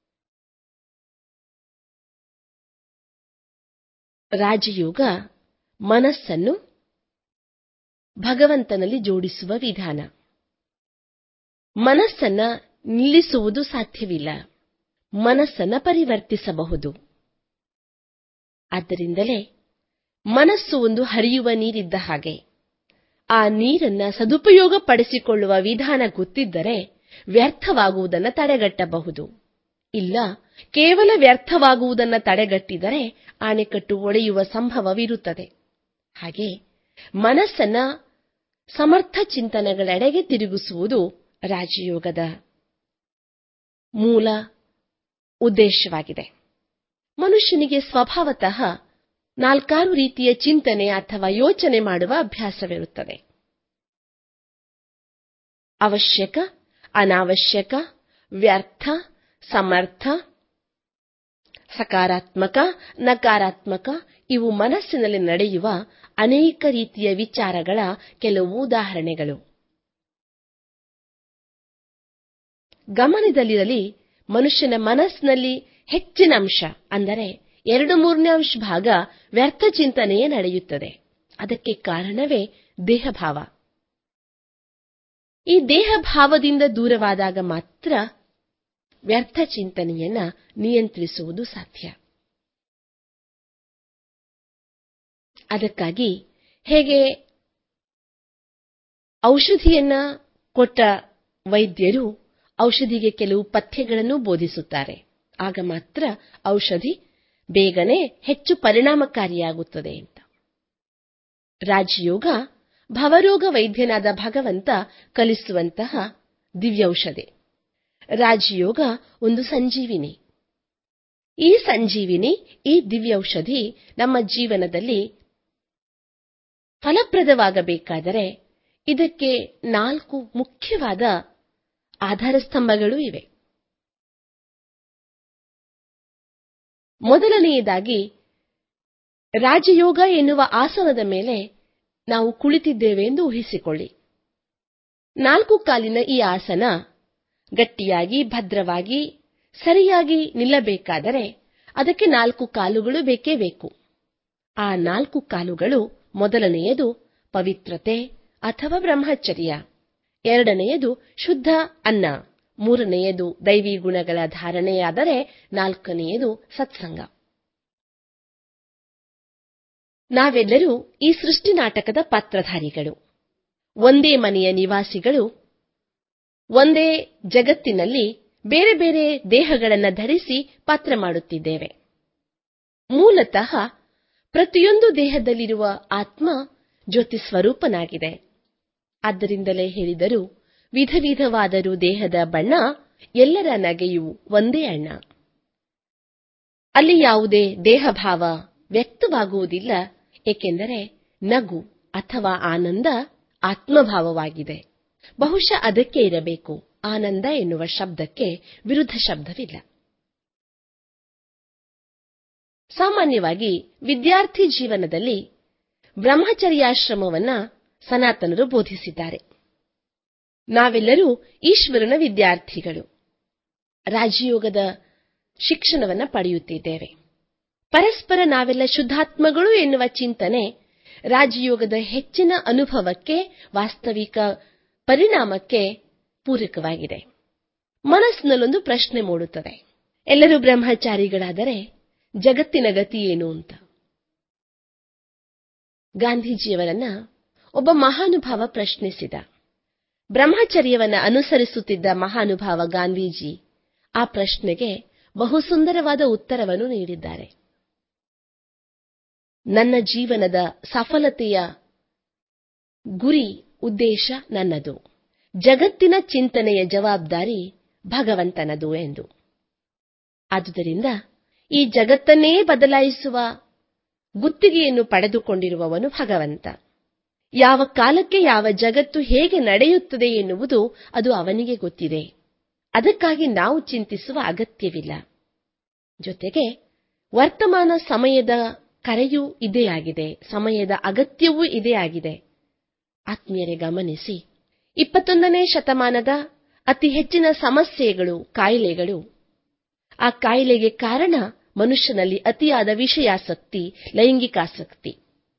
ರಾಜಯೋಗ ಮನಸ್ಸನ್ನು ಭಗವಂತನಲ್ಲಿ ಜೋಡಿಸುವ ವಿಧಾನ ಮನಸ್ಸನ್ನ ನಿಲ್ಲಿಸುವುದು ಸಾಧ್ಯವಿಲ್ಲ ಮನಸ್ಸನ್ನ ಪರಿವರ್ತಿಸಬಹುದು ಆದ್ದರಿಂದಲೇ ಮನಸ್ಸು ಒಂದು ಹರಿಯುವ ನೀರಿದ್ದ ಹಾಗೆ ಆ ನೀರನ್ನ ಸದುಪಯೋಗ ಪಡಿಸಿಕೊಳ್ಳುವ ವಿಧಾನ ಗೊತ್ತಿದ್ದರೆ ವ್ಯರ್ಥವಾಗುವುದನ್ನು ತಡೆಗಟ್ಟಬಹುದು ಇಲ್ಲ ಕೇವಲ ವ್ಯರ್ಥವಾಗುವುದನ್ನು ತಡೆಗಟ್ಟಿದರೆ ಆಣೆಕಟ್ಟು ಒಡೆಯುವ ಸಂಭವವಿರುತ್ತದೆ ಹಾಗೆ ಮನಸ್ಸನ್ನ ಸಮರ್ಥ ಚಿಂತನೆಗಳೆಡೆಗೆ ತಿರುಗಿಸುವುದು ರಾಜಯೋಗದ ಮೂಲ ಉದ್ದೇಶವಾಗಿದೆ ಮನುಷ್ಯನಿಗೆ ಸ್ವಭಾವತಃ ನಾಲ್ಕಾರು ರೀತಿಯ ಚಿಂತನೆ ಅಥವಾ ಯೋಚನೆ ಮಾಡುವ ಅಭ್ಯಾಸವಿರುತ್ತದೆ ಅವಶ್ಯಕ ಅನಾವಶ್ಯಕ ವ್ಯರ್ಥ ಸಮರ್ಥ ಸಕಾರಾತ್ಮಕ ನಕಾರಾತ್ಮಕ ಇವು ಮನಸ್ಸಿನಲ್ಲಿ ನಡೆಯುವ ಅನೇಕ ರೀತಿಯ ವಿಚಾರಗಳ ಕೆಲವು ಉದಾಹರಣೆಗಳು ಗಮನದಲ್ಲಿರಲಿ ಮನುಷ್ಯನ ಮನಸ್ಸಿನಲ್ಲಿ ಹೆಚ್ಚಿನ ಅಂಶ ಅಂದರೆ ಎರಡು ಮೂರನೇ ಅಂಶ ಭಾಗ ವ್ಯರ್ಥ ಚಿಂತನೆಯೇ ನಡೆಯುತ್ತದೆ ಅದಕ್ಕೆ ಕಾರಣವೇ ದೇಹಭಾವ ಈ ದೇಹಭಾವದಿಂದ ದೂರವಾದಾಗ ಮಾತ್ರ ವ್ಯರ್ಥ ಚಿಂತನೆಯನ್ನ ನಿಯಂತ್ರಿಸುವುದು ಸಾಧ್ಯ ಅದಕ್ಕಾಗಿ ಹೇಗೆ ಔಷಧಿಯನ್ನ ಕೊಟ್ಟ ವೈದ್ಯರು ಔಷಧಿಗೆ ಕೆಲವು ಪಥ್ಯಗಳನ್ನು ಬೋಧಿಸುತ್ತಾರೆ ಆಗ ಮಾತ್ರ ಔಷಧಿ ಬೇಗನೆ ಹೆಚ್ಚು ಪರಿಣಾಮಕಾರಿಯಾಗುತ್ತದೆ ಅಂತ ರಾಜಯೋಗ ಭವರೋಗ ವೈದ್ಯನಾದ ಭಗವಂತ ಕಲಿಸುವಂತಹ ದಿವ್ಯೌಷಧಿ ರಾಜಯೋಗ ಒಂದು ಸಂಜೀವಿನಿ ಈ ಸಂಜೀವಿನಿ ಈ ದಿವ್ಯೌಷಧಿ ನಮ್ಮ ಜೀವನದಲ್ಲಿ ಫಲಪ್ರದವಾಗಬೇಕಾದರೆ ಇದಕ್ಕೆ ನಾಲ್ಕು ಮುಖ್ಯವಾದ ಆಧಾರ ಸ್ತಂಭಗಳು ಇವೆ ಮೊದಲನೆಯದಾಗಿ ರಾಜಯೋಗ ಎನ್ನುವ ಆಸನದ ಮೇಲೆ ನಾವು ಕುಳಿತಿದ್ದೇವೆ ಎಂದು ಊಹಿಸಿಕೊಳ್ಳಿ ನಾಲ್ಕು ಕಾಲಿನ ಈ ಆಸನ ಗಟ್ಟಿಯಾಗಿ ಭದ್ರವಾಗಿ ಸರಿಯಾಗಿ ನಿಲ್ಲಬೇಕಾದರೆ ಅದಕ್ಕೆ ನಾಲ್ಕು ಕಾಲುಗಳು ಬೇಕೇ ಬೇಕು ಆ ನಾಲ್ಕು ಕಾಲುಗಳು ಮೊದಲನೆಯದು ಪವಿತ್ರತೆ ಅಥವಾ ಬ್ರಹ್ಮಚರ್ಯ ಎರಡನೆಯದು ಶುದ್ಧ ಅನ್ನ ಮೂರನೆಯದು ದೈವಿ ಗುಣಗಳ ಧಾರಣೆಯಾದರೆ ನಾಲ್ಕನೆಯದು ಸತ್ಸಂಗ ನಾವೆಲ್ಲರೂ ಈ ಸೃಷ್ಟಿ ನಾಟಕದ ಪಾತ್ರಧಾರಿಗಳು ಒಂದೇ ಮನೆಯ ನಿವಾಸಿಗಳು ಒಂದೇ ಜಗತ್ತಿನಲ್ಲಿ ಬೇರೆ ಬೇರೆ ದೇಹಗಳನ್ನು ಧರಿಸಿ ಪಾತ್ರ ಮಾಡುತ್ತಿದ್ದೇವೆ ಮೂಲತಃ ಪ್ರತಿಯೊಂದು ದೇಹದಲ್ಲಿರುವ ಆತ್ಮ ಜ್ಯೋತಿ ಸ್ವರೂಪನಾಗಿದೆ ಆದ್ದರಿಂದಲೇ ಹೇಳಿದರು ವಿಧ ವಿಧವಾದರೂ ದೇಹದ ಬಣ್ಣ ಎಲ್ಲರ ನಗೆಯೂ ಒಂದೇ ಅಣ್ಣ ಅಲ್ಲಿ ಯಾವುದೇ ದೇಹಭಾವ ವ್ಯಕ್ತವಾಗುವುದಿಲ್ಲ ಏಕೆಂದರೆ ನಗು ಅಥವಾ ಆನಂದ ಆತ್ಮಭಾವವಾಗಿದೆ ಬಹುಶಃ ಅದಕ್ಕೆ ಇರಬೇಕು ಆನಂದ ಎನ್ನುವ ಶಬ್ದಕ್ಕೆ ವಿರುದ್ಧ ಶಬ್ದವಿಲ್ಲ ಸಾಮಾನ್ಯವಾಗಿ ವಿದ್ಯಾರ್ಥಿ ಜೀವನದಲ್ಲಿ ಬ್ರಹ್ಮಚರ್ಯಾಶ್ರಮವನ್ನ ಸನಾತನರು ಬೋಧಿಸಿದ್ದಾರೆ ನಾವೆಲ್ಲರೂ ಈಶ್ವರನ ವಿದ್ಯಾರ್ಥಿಗಳು ರಾಜಯೋಗದ ಶಿಕ್ಷಣವನ್ನು ಪಡೆಯುತ್ತಿದ್ದೇವೆ ಪರಸ್ಪರ ನಾವೆಲ್ಲ ಶುದ್ಧಾತ್ಮಗಳು ಎನ್ನುವ ಚಿಂತನೆ ರಾಜಯೋಗದ ಹೆಚ್ಚಿನ ಅನುಭವಕ್ಕೆ ವಾಸ್ತವಿಕ ಪರಿಣಾಮಕ್ಕೆ ಪೂರಕವಾಗಿದೆ ಮನಸ್ಸಿನಲ್ಲೊಂದು ಪ್ರಶ್ನೆ ಮೂಡುತ್ತದೆ ಎಲ್ಲರೂ ಬ್ರಹ್ಮಚಾರಿಗಳಾದರೆ ಜಗತ್ತಿನ ಗತಿ ಏನು ಅಂತ ಗಾಂಧೀಜಿಯವರನ್ನ ಒಬ್ಬ ಮಹಾನುಭಾವ ಪ್ರಶ್ನಿಸಿದ ಬ್ರಹ್ಮಚರ್ಯವನ್ನ ಅನುಸರಿಸುತ್ತಿದ್ದ ಮಹಾನುಭಾವ ಗಾಂಧೀಜಿ ಆ ಪ್ರಶ್ನೆಗೆ ಬಹು ಸುಂದರವಾದ ಉತ್ತರವನ್ನು ನೀಡಿದ್ದಾರೆ ನನ್ನ ಜೀವನದ ಸಫಲತೆಯ ಗುರಿ ಉದ್ದೇಶ ನನ್ನದು ಜಗತ್ತಿನ ಚಿಂತನೆಯ ಜವಾಬ್ದಾರಿ ಭಗವಂತನದು ಎಂದು ಆದುದರಿಂದ ಈ ಜಗತ್ತನ್ನೇ ಬದಲಾಯಿಸುವ ಗುತ್ತಿಗೆಯನ್ನು ಪಡೆದುಕೊಂಡಿರುವವನು ಭಗವಂತ ಯಾವ ಕಾಲಕ್ಕೆ ಯಾವ ಜಗತ್ತು ಹೇಗೆ ನಡೆಯುತ್ತದೆ ಎನ್ನುವುದು ಅದು ಅವನಿಗೆ ಗೊತ್ತಿದೆ ಅದಕ್ಕಾಗಿ ನಾವು ಚಿಂತಿಸುವ ಅಗತ್ಯವಿಲ್ಲ ಜೊತೆಗೆ ವರ್ತಮಾನ ಸಮಯದ ಕರೆಯೂ ಇದೇ ಆಗಿದೆ ಸಮಯದ ಅಗತ್ಯವೂ ಇದೇ ಆಗಿದೆ ಆತ್ಮೀಯರೇ ಗಮನಿಸಿ ಇಪ್ಪತ್ತೊಂದನೇ ಶತಮಾನದ ಅತಿ ಹೆಚ್ಚಿನ ಸಮಸ್ಯೆಗಳು ಕಾಯಿಲೆಗಳು ಆ ಕಾಯಿಲೆಗೆ ಕಾರಣ ಮನುಷ್ಯನಲ್ಲಿ ಅತಿಯಾದ ವಿಷಯಾಸಕ್ತಿ ಲೈಂಗಿಕಾಸಕ್ತಿ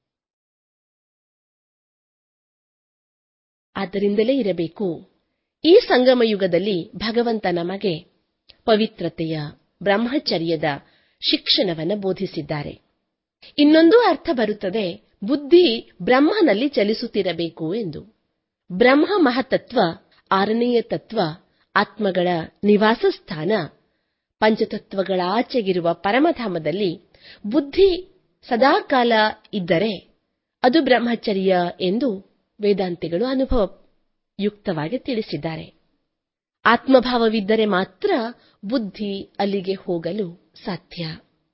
ಆದ್ದರಿಂದಲೇ ಇರಬೇಕು ಈ ಸಂಗಮ ಯುಗದಲ್ಲಿ ಭಗವಂತ ನಮಗೆ ಪವಿತ್ರತೆಯ ಬ್ರಹ್ಮಚರ್ಯದ ಶಿಕ್ಷಣವನ್ನು ಬೋಧಿಸಿದ್ದಾರೆ ಇನ್ನೊಂದು ಅರ್ಥ ಬರುತ್ತದೆ ಬುದ್ಧಿ ಬ್ರಹ್ಮನಲ್ಲಿ ಚಲಿಸುತ್ತಿರಬೇಕು ಎಂದು ಬ್ರಹ್ಮ ಮಹತತ್ವ ಆರನೆಯ ತತ್ವ ಆತ್ಮಗಳ ನಿವಾಸ ಸ್ಥಾನ ಪಂಚತತ್ವಗಳ ಆಚೆಗಿರುವ ಪರಮಧಾಮದಲ್ಲಿ ಬುದ್ಧಿ ಸದಾಕಾಲ ಇದ್ದರೆ ಅದು ಬ್ರಹ್ಮಚರ್ಯ ಎಂದು ವೇದಾಂತಿಗಳು ಅನುಭವಯುಕ್ತವಾಗಿ ತಿಳಿಸಿದ್ದಾರೆ ಆತ್ಮಭಾವವಿದ್ದರೆ ಮಾತ್ರ ಬುದ್ಧಿ ಅಲ್ಲಿಗೆ ಹೋಗಲು ಸಾಧ್ಯ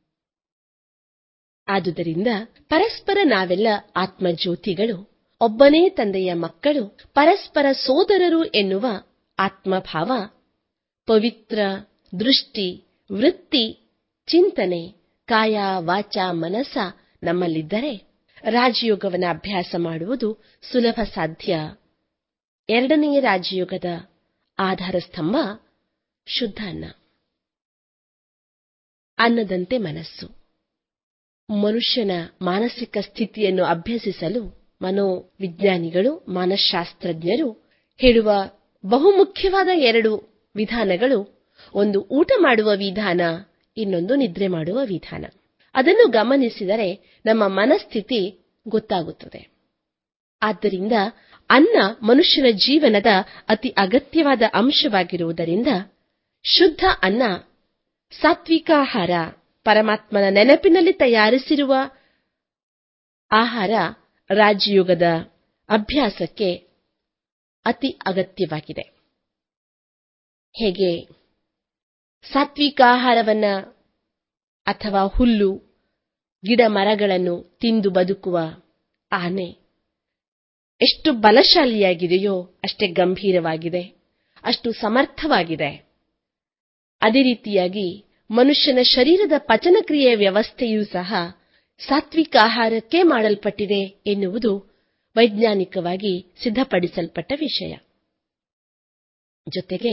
ಆದುದರಿಂದ ಪರಸ್ಪರ ನಾವೆಲ್ಲ ಆತ್ಮಜ್ಯೋತಿಗಳು ಒಬ್ಬನೇ ತಂದೆಯ ಮಕ್ಕಳು ಪರಸ್ಪರ ಸೋದರರು ಎನ್ನುವ ಆತ್ಮಭಾವ ಪವಿತ್ರ ದೃಷ್ಟಿ ವೃತ್ತಿ ಚಿಂತನೆ ಕಾಯ ವಾಚ ಮನಸ ನಮ್ಮಲ್ಲಿದ್ದರೆ ರಾಜಯೋಗವನ್ನು ಅಭ್ಯಾಸ ಮಾಡುವುದು ಸುಲಭ ಸಾಧ್ಯ ಎರಡನೆಯ ರಾಜಯೋಗದ ಆಧಾರ ಸ್ತಂಭ ಶುದ್ಧ ಅನ್ನ ಅನ್ನದಂತೆ ಮನಸ್ಸು ಮನುಷ್ಯನ ಮಾನಸಿಕ ಸ್ಥಿತಿಯನ್ನು ಅಭ್ಯಸಿಸಲು ಮನೋವಿಜ್ಞಾನಿಗಳು ಮಾನಶಾಸ್ತ್ರಜ್ಞರು ಹೇಳುವ ಬಹುಮುಖ್ಯವಾದ ಎರಡು ವಿಧಾನಗಳು ಒಂದು ಊಟ ಮಾಡುವ ವಿಧಾನ ಇನ್ನೊಂದು ನಿದ್ರೆ ಮಾಡುವ ವಿಧಾನ ಅದನ್ನು ಗಮನಿಸಿದರೆ ನಮ್ಮ ಮನಸ್ಥಿತಿ ಗೊತ್ತಾಗುತ್ತದೆ ಆದ್ದರಿಂದ ಅನ್ನ ಮನುಷ್ಯನ ಜೀವನದ ಅತಿ ಅಗತ್ಯವಾದ ಅಂಶವಾಗಿರುವುದರಿಂದ ಶುದ್ಧ ಅನ್ನ ಸಾತ್ವಿಕಾಹಾರ ಪರಮಾತ್ಮನ ನೆನಪಿನಲ್ಲಿ ತಯಾರಿಸಿರುವ ಆಹಾರ ರಾಜಯೋಗದ ಅಭ್ಯಾಸಕ್ಕೆ ಅತಿ ಅಗತ್ಯವಾಗಿದೆ ಹೇಗೆ ಸಾತ್ವಿಕಾಹಾರವನ್ನ ಅಥವಾ ಹುಲ್ಲು ಗಿಡ ಮರಗಳನ್ನು ತಿಂದು ಬದುಕುವ ಆನೆ ಎಷ್ಟು ಬಲಶಾಲಿಯಾಗಿದೆಯೋ ಅಷ್ಟೇ ಗಂಭೀರವಾಗಿದೆ ಅಷ್ಟು ಸಮರ್ಥವಾಗಿದೆ ಅದೇ ರೀತಿಯಾಗಿ ಮನುಷ್ಯನ ಶರೀರದ ಪಚನಕ್ರಿಯೆಯ ವ್ಯವಸ್ಥೆಯೂ ಸಹ ಸಾತ್ವಿಕ ಆಹಾರಕ್ಕೆ ಮಾಡಲ್ಪಟ್ಟಿದೆ ಎನ್ನುವುದು ವೈಜ್ಞಾನಿಕವಾಗಿ ಸಿದ್ಧಪಡಿಸಲ್ಪಟ್ಟ ವಿಷಯ ಜೊತೆಗೆ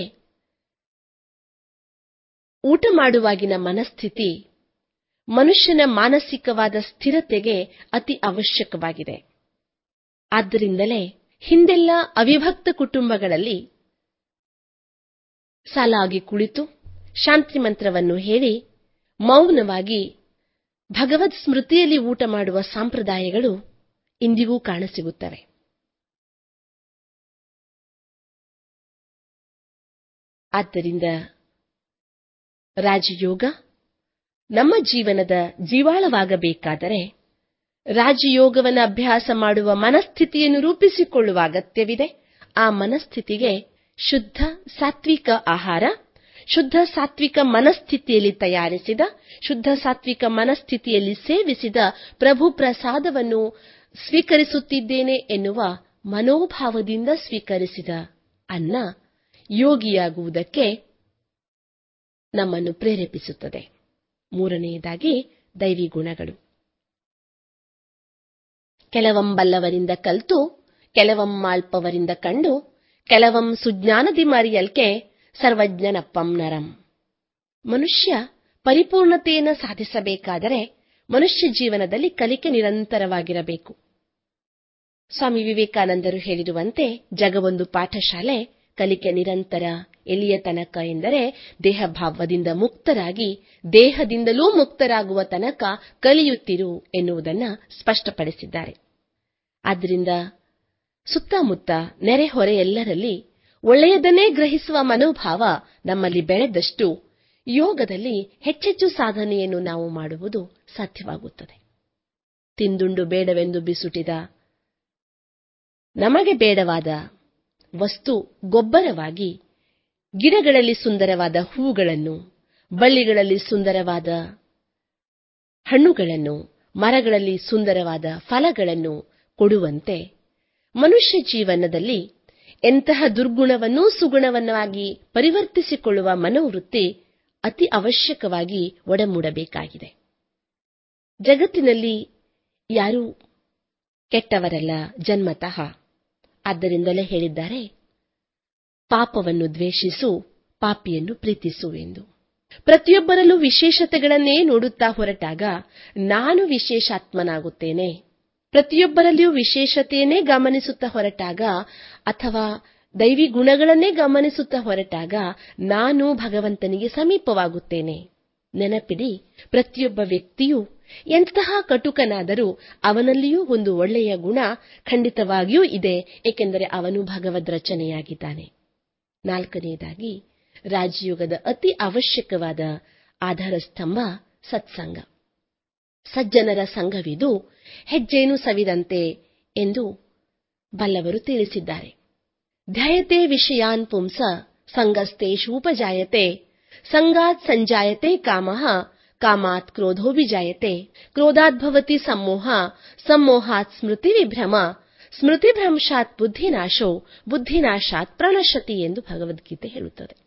ಊಟ ಮಾಡುವಾಗಿನ ಮನಸ್ಥಿತಿ ಮನುಷ್ಯನ ಮಾನಸಿಕವಾದ ಸ್ಥಿರತೆಗೆ ಅತಿ ಅವಶ್ಯಕವಾಗಿದೆ ಆದ್ದರಿಂದಲೇ ಹಿಂದೆಲ್ಲ ಅವಿಭಕ್ತ ಕುಟುಂಬಗಳಲ್ಲಿ ಸಾಲಾಗಿ ಕುಳಿತು ಶಾಂತಿ ಮಂತ್ರವನ್ನು ಹೇಳಿ ಮೌನವಾಗಿ ಭಗವದ್ ಸ್ಮೃತಿಯಲ್ಲಿ ಊಟ ಮಾಡುವ ಸಂಪ್ರದಾಯಗಳು ಇಂದಿಗೂ ಕಾಣಸಿಗುತ್ತವೆ ಆದ್ದರಿಂದ ರಾಜಯೋಗ ನಮ್ಮ ಜೀವನದ ಜೀವಾಳವಾಗಬೇಕಾದರೆ ರಾಜಯೋಗವನ್ನು ಅಭ್ಯಾಸ ಮಾಡುವ ಮನಸ್ಥಿತಿಯನ್ನು ರೂಪಿಸಿಕೊಳ್ಳುವ ಅಗತ್ಯವಿದೆ ಆ ಮನಸ್ಥಿತಿಗೆ ಶುದ್ಧ ಸಾತ್ವಿಕ ಆಹಾರ ಶುದ್ಧ ಸಾತ್ವಿಕ ಮನಸ್ಥಿತಿಯಲ್ಲಿ ತಯಾರಿಸಿದ ಶುದ್ಧ ಸಾತ್ವಿಕ ಮನಸ್ಥಿತಿಯಲ್ಲಿ ಸೇವಿಸಿದ ಪ್ರಭು ಪ್ರಸಾದವನ್ನು ಸ್ವೀಕರಿಸುತ್ತಿದ್ದೇನೆ ಎನ್ನುವ ಮನೋಭಾವದಿಂದ ಸ್ವೀಕರಿಸಿದ ಅನ್ನ ಯೋಗಿಯಾಗುವುದಕ್ಕೆ ನಮ್ಮನ್ನು ಪ್ರೇರೇಪಿಸುತ್ತದೆ ಮೂರನೆಯದಾಗಿ ದೈವಿ ಗುಣಗಳು ಕೆಲವಂ ಬಲ್ಲವರಿಂದ ಕಲ್ತು ಕೆಲವಂ ಮಾಳ್ಪವರಿಂದ ಕಂಡು ಕೆಲವಂ ಸುಜ್ಞಾನದಿ ಮರಿಯಲ್ಕೆ ಸರ್ವಜ್ಞನಪ್ಪಂ ನರಂ ಮನುಷ್ಯ ಪರಿಪೂರ್ಣತೆಯನ್ನು ಸಾಧಿಸಬೇಕಾದರೆ ಮನುಷ್ಯ ಜೀವನದಲ್ಲಿ ಕಲಿಕೆ ನಿರಂತರವಾಗಿರಬೇಕು ಸ್ವಾಮಿ ವಿವೇಕಾನಂದರು ಹೇಳಿರುವಂತೆ ಜಗವೊಂದು ಪಾಠಶಾಲೆ ಕಲಿಕೆ ನಿರಂತರ ಎಲ್ಲಿಯ ತನಕ ಎಂದರೆ ದೇಹಭಾವದಿಂದ ಮುಕ್ತರಾಗಿ ದೇಹದಿಂದಲೂ ಮುಕ್ತರಾಗುವ ತನಕ ಕಲಿಯುತ್ತಿರು ಎನ್ನುವುದನ್ನು ಸ್ಪಷ್ಟಪಡಿಸಿದ್ದಾರೆ ಆದ್ದರಿಂದ ಸುತ್ತಮುತ್ತ ನೆರೆಹೊರೆ ಎಲ್ಲರಲ್ಲಿ ಒಳ್ಳೆಯದನ್ನೇ ಗ್ರಹಿಸುವ ಮನೋಭಾವ ನಮ್ಮಲ್ಲಿ ಬೆಳೆದಷ್ಟು ಯೋಗದಲ್ಲಿ ಹೆಚ್ಚೆಚ್ಚು ಸಾಧನೆಯನ್ನು ನಾವು ಮಾಡುವುದು ಸಾಧ್ಯವಾಗುತ್ತದೆ ತಿಂದುಂಡು ಬೇಡವೆಂದು ಬಿಸುಟಿದ ನಮಗೆ ಬೇಡವಾದ ವಸ್ತು ಗೊಬ್ಬರವಾಗಿ ಗಿಡಗಳಲ್ಲಿ ಸುಂದರವಾದ ಹೂಗಳನ್ನು ಬಳ್ಳಿಗಳಲ್ಲಿ ಸುಂದರವಾದ ಹಣ್ಣುಗಳನ್ನು ಮರಗಳಲ್ಲಿ ಸುಂದರವಾದ ಫಲಗಳನ್ನು ಕೊಡುವಂತೆ ಮನುಷ್ಯ ಜೀವನದಲ್ಲಿ ಎಂತಹ ದುರ್ಗುಣವನ್ನೂ ಸುಗುಣವನ್ನಾಗಿ ಪರಿವರ್ತಿಸಿಕೊಳ್ಳುವ ಮನೋವೃತ್ತಿ ಅತಿ ಅವಶ್ಯಕವಾಗಿ ಒಡಮೂಡಬೇಕಾಗಿದೆ ಜಗತ್ತಿನಲ್ಲಿ ಯಾರೂ ಕೆಟ್ಟವರಲ್ಲ ಜನ್ಮತಃ ಆದ್ದರಿಂದಲೇ ಹೇಳಿದ್ದಾರೆ ಪಾಪವನ್ನು ದ್ವೇಷಿಸು ಪಾಪಿಯನ್ನು ಪ್ರೀತಿಸು ಎಂದು ಪ್ರತಿಯೊಬ್ಬರಲ್ಲೂ ವಿಶೇಷತೆಗಳನ್ನೇ ನೋಡುತ್ತಾ ಹೊರಟಾಗ ನಾನು ವಿಶೇಷಾತ್ಮನಾಗುತ್ತೇನೆ ಪ್ರತಿಯೊಬ್ಬರಲ್ಲಿಯೂ ವಿಶೇಷತೆಯನ್ನೇ ಗಮನಿಸುತ್ತಾ ಹೊರಟಾಗ ಅಥವಾ ದೈವಿ ಗುಣಗಳನ್ನೇ ಗಮನಿಸುತ್ತಾ ಹೊರಟಾಗ ನಾನು ಭಗವಂತನಿಗೆ ಸಮೀಪವಾಗುತ್ತೇನೆ ನೆನಪಿಡಿ ಪ್ರತಿಯೊಬ್ಬ ವ್ಯಕ್ತಿಯೂ ಎಂತಹ ಕಟುಕನಾದರೂ ಅವನಲ್ಲಿಯೂ ಒಂದು ಒಳ್ಳೆಯ ಗುಣ ಖಂಡಿತವಾಗಿಯೂ ಇದೆ ಏಕೆಂದರೆ ಅವನು ಭಗವದ್ ರಚನೆಯಾಗಿದ್ದಾನೆ ನಾಲ್ಕನೆಯದಾಗಿ ರಾಜಯೋಗದ ಅತಿ ಅವಶ್ಯಕವಾದ ಆಧಾರ ಸ್ತಂಭ ಸತ್ಸಂಗ ಸಜ್ಜನರ ಸಂಘವಿದು ಹೆಜ್ಜೇನು ಸವಿದಂತೆ ಎಂದು ಬಲ್ಲವರು ತಿಳಿಸಿದ್ದಾರೆ ಧ್ಯಾಯತೆ ವಿಷಯಾನ್ ಪುಂಸ ಸಂಗಸ್ತೇಷೂಪಜಾಯತೆ ಸಂಗಾತ್ ಸಂಜಾಯತೆ ಕಾಮಃ ಕಾಮಾತ್ ಕ್ರೋಧೋಭಿಜಾಯತೆ ಕ್ರೋಧಾದ್ಭವತಿ ಸಮ್ಮೋಹ ಸಮ್ಮೋಹಾತ್ ಸ್ಮೃತಿ ವಿಭ್ರಮ ಸ್ಮೃತಿಭ್ರಂಶಾತ್ ಬುದ್ಧಿನಾಶೋ ಬುದ್ಧಿನಾಶಾತ್ ಪ್ರಣಶತಿ ಎಂದು ಭಗವದ್ಗೀತೆ ಹೇಳುತ್ತದೆ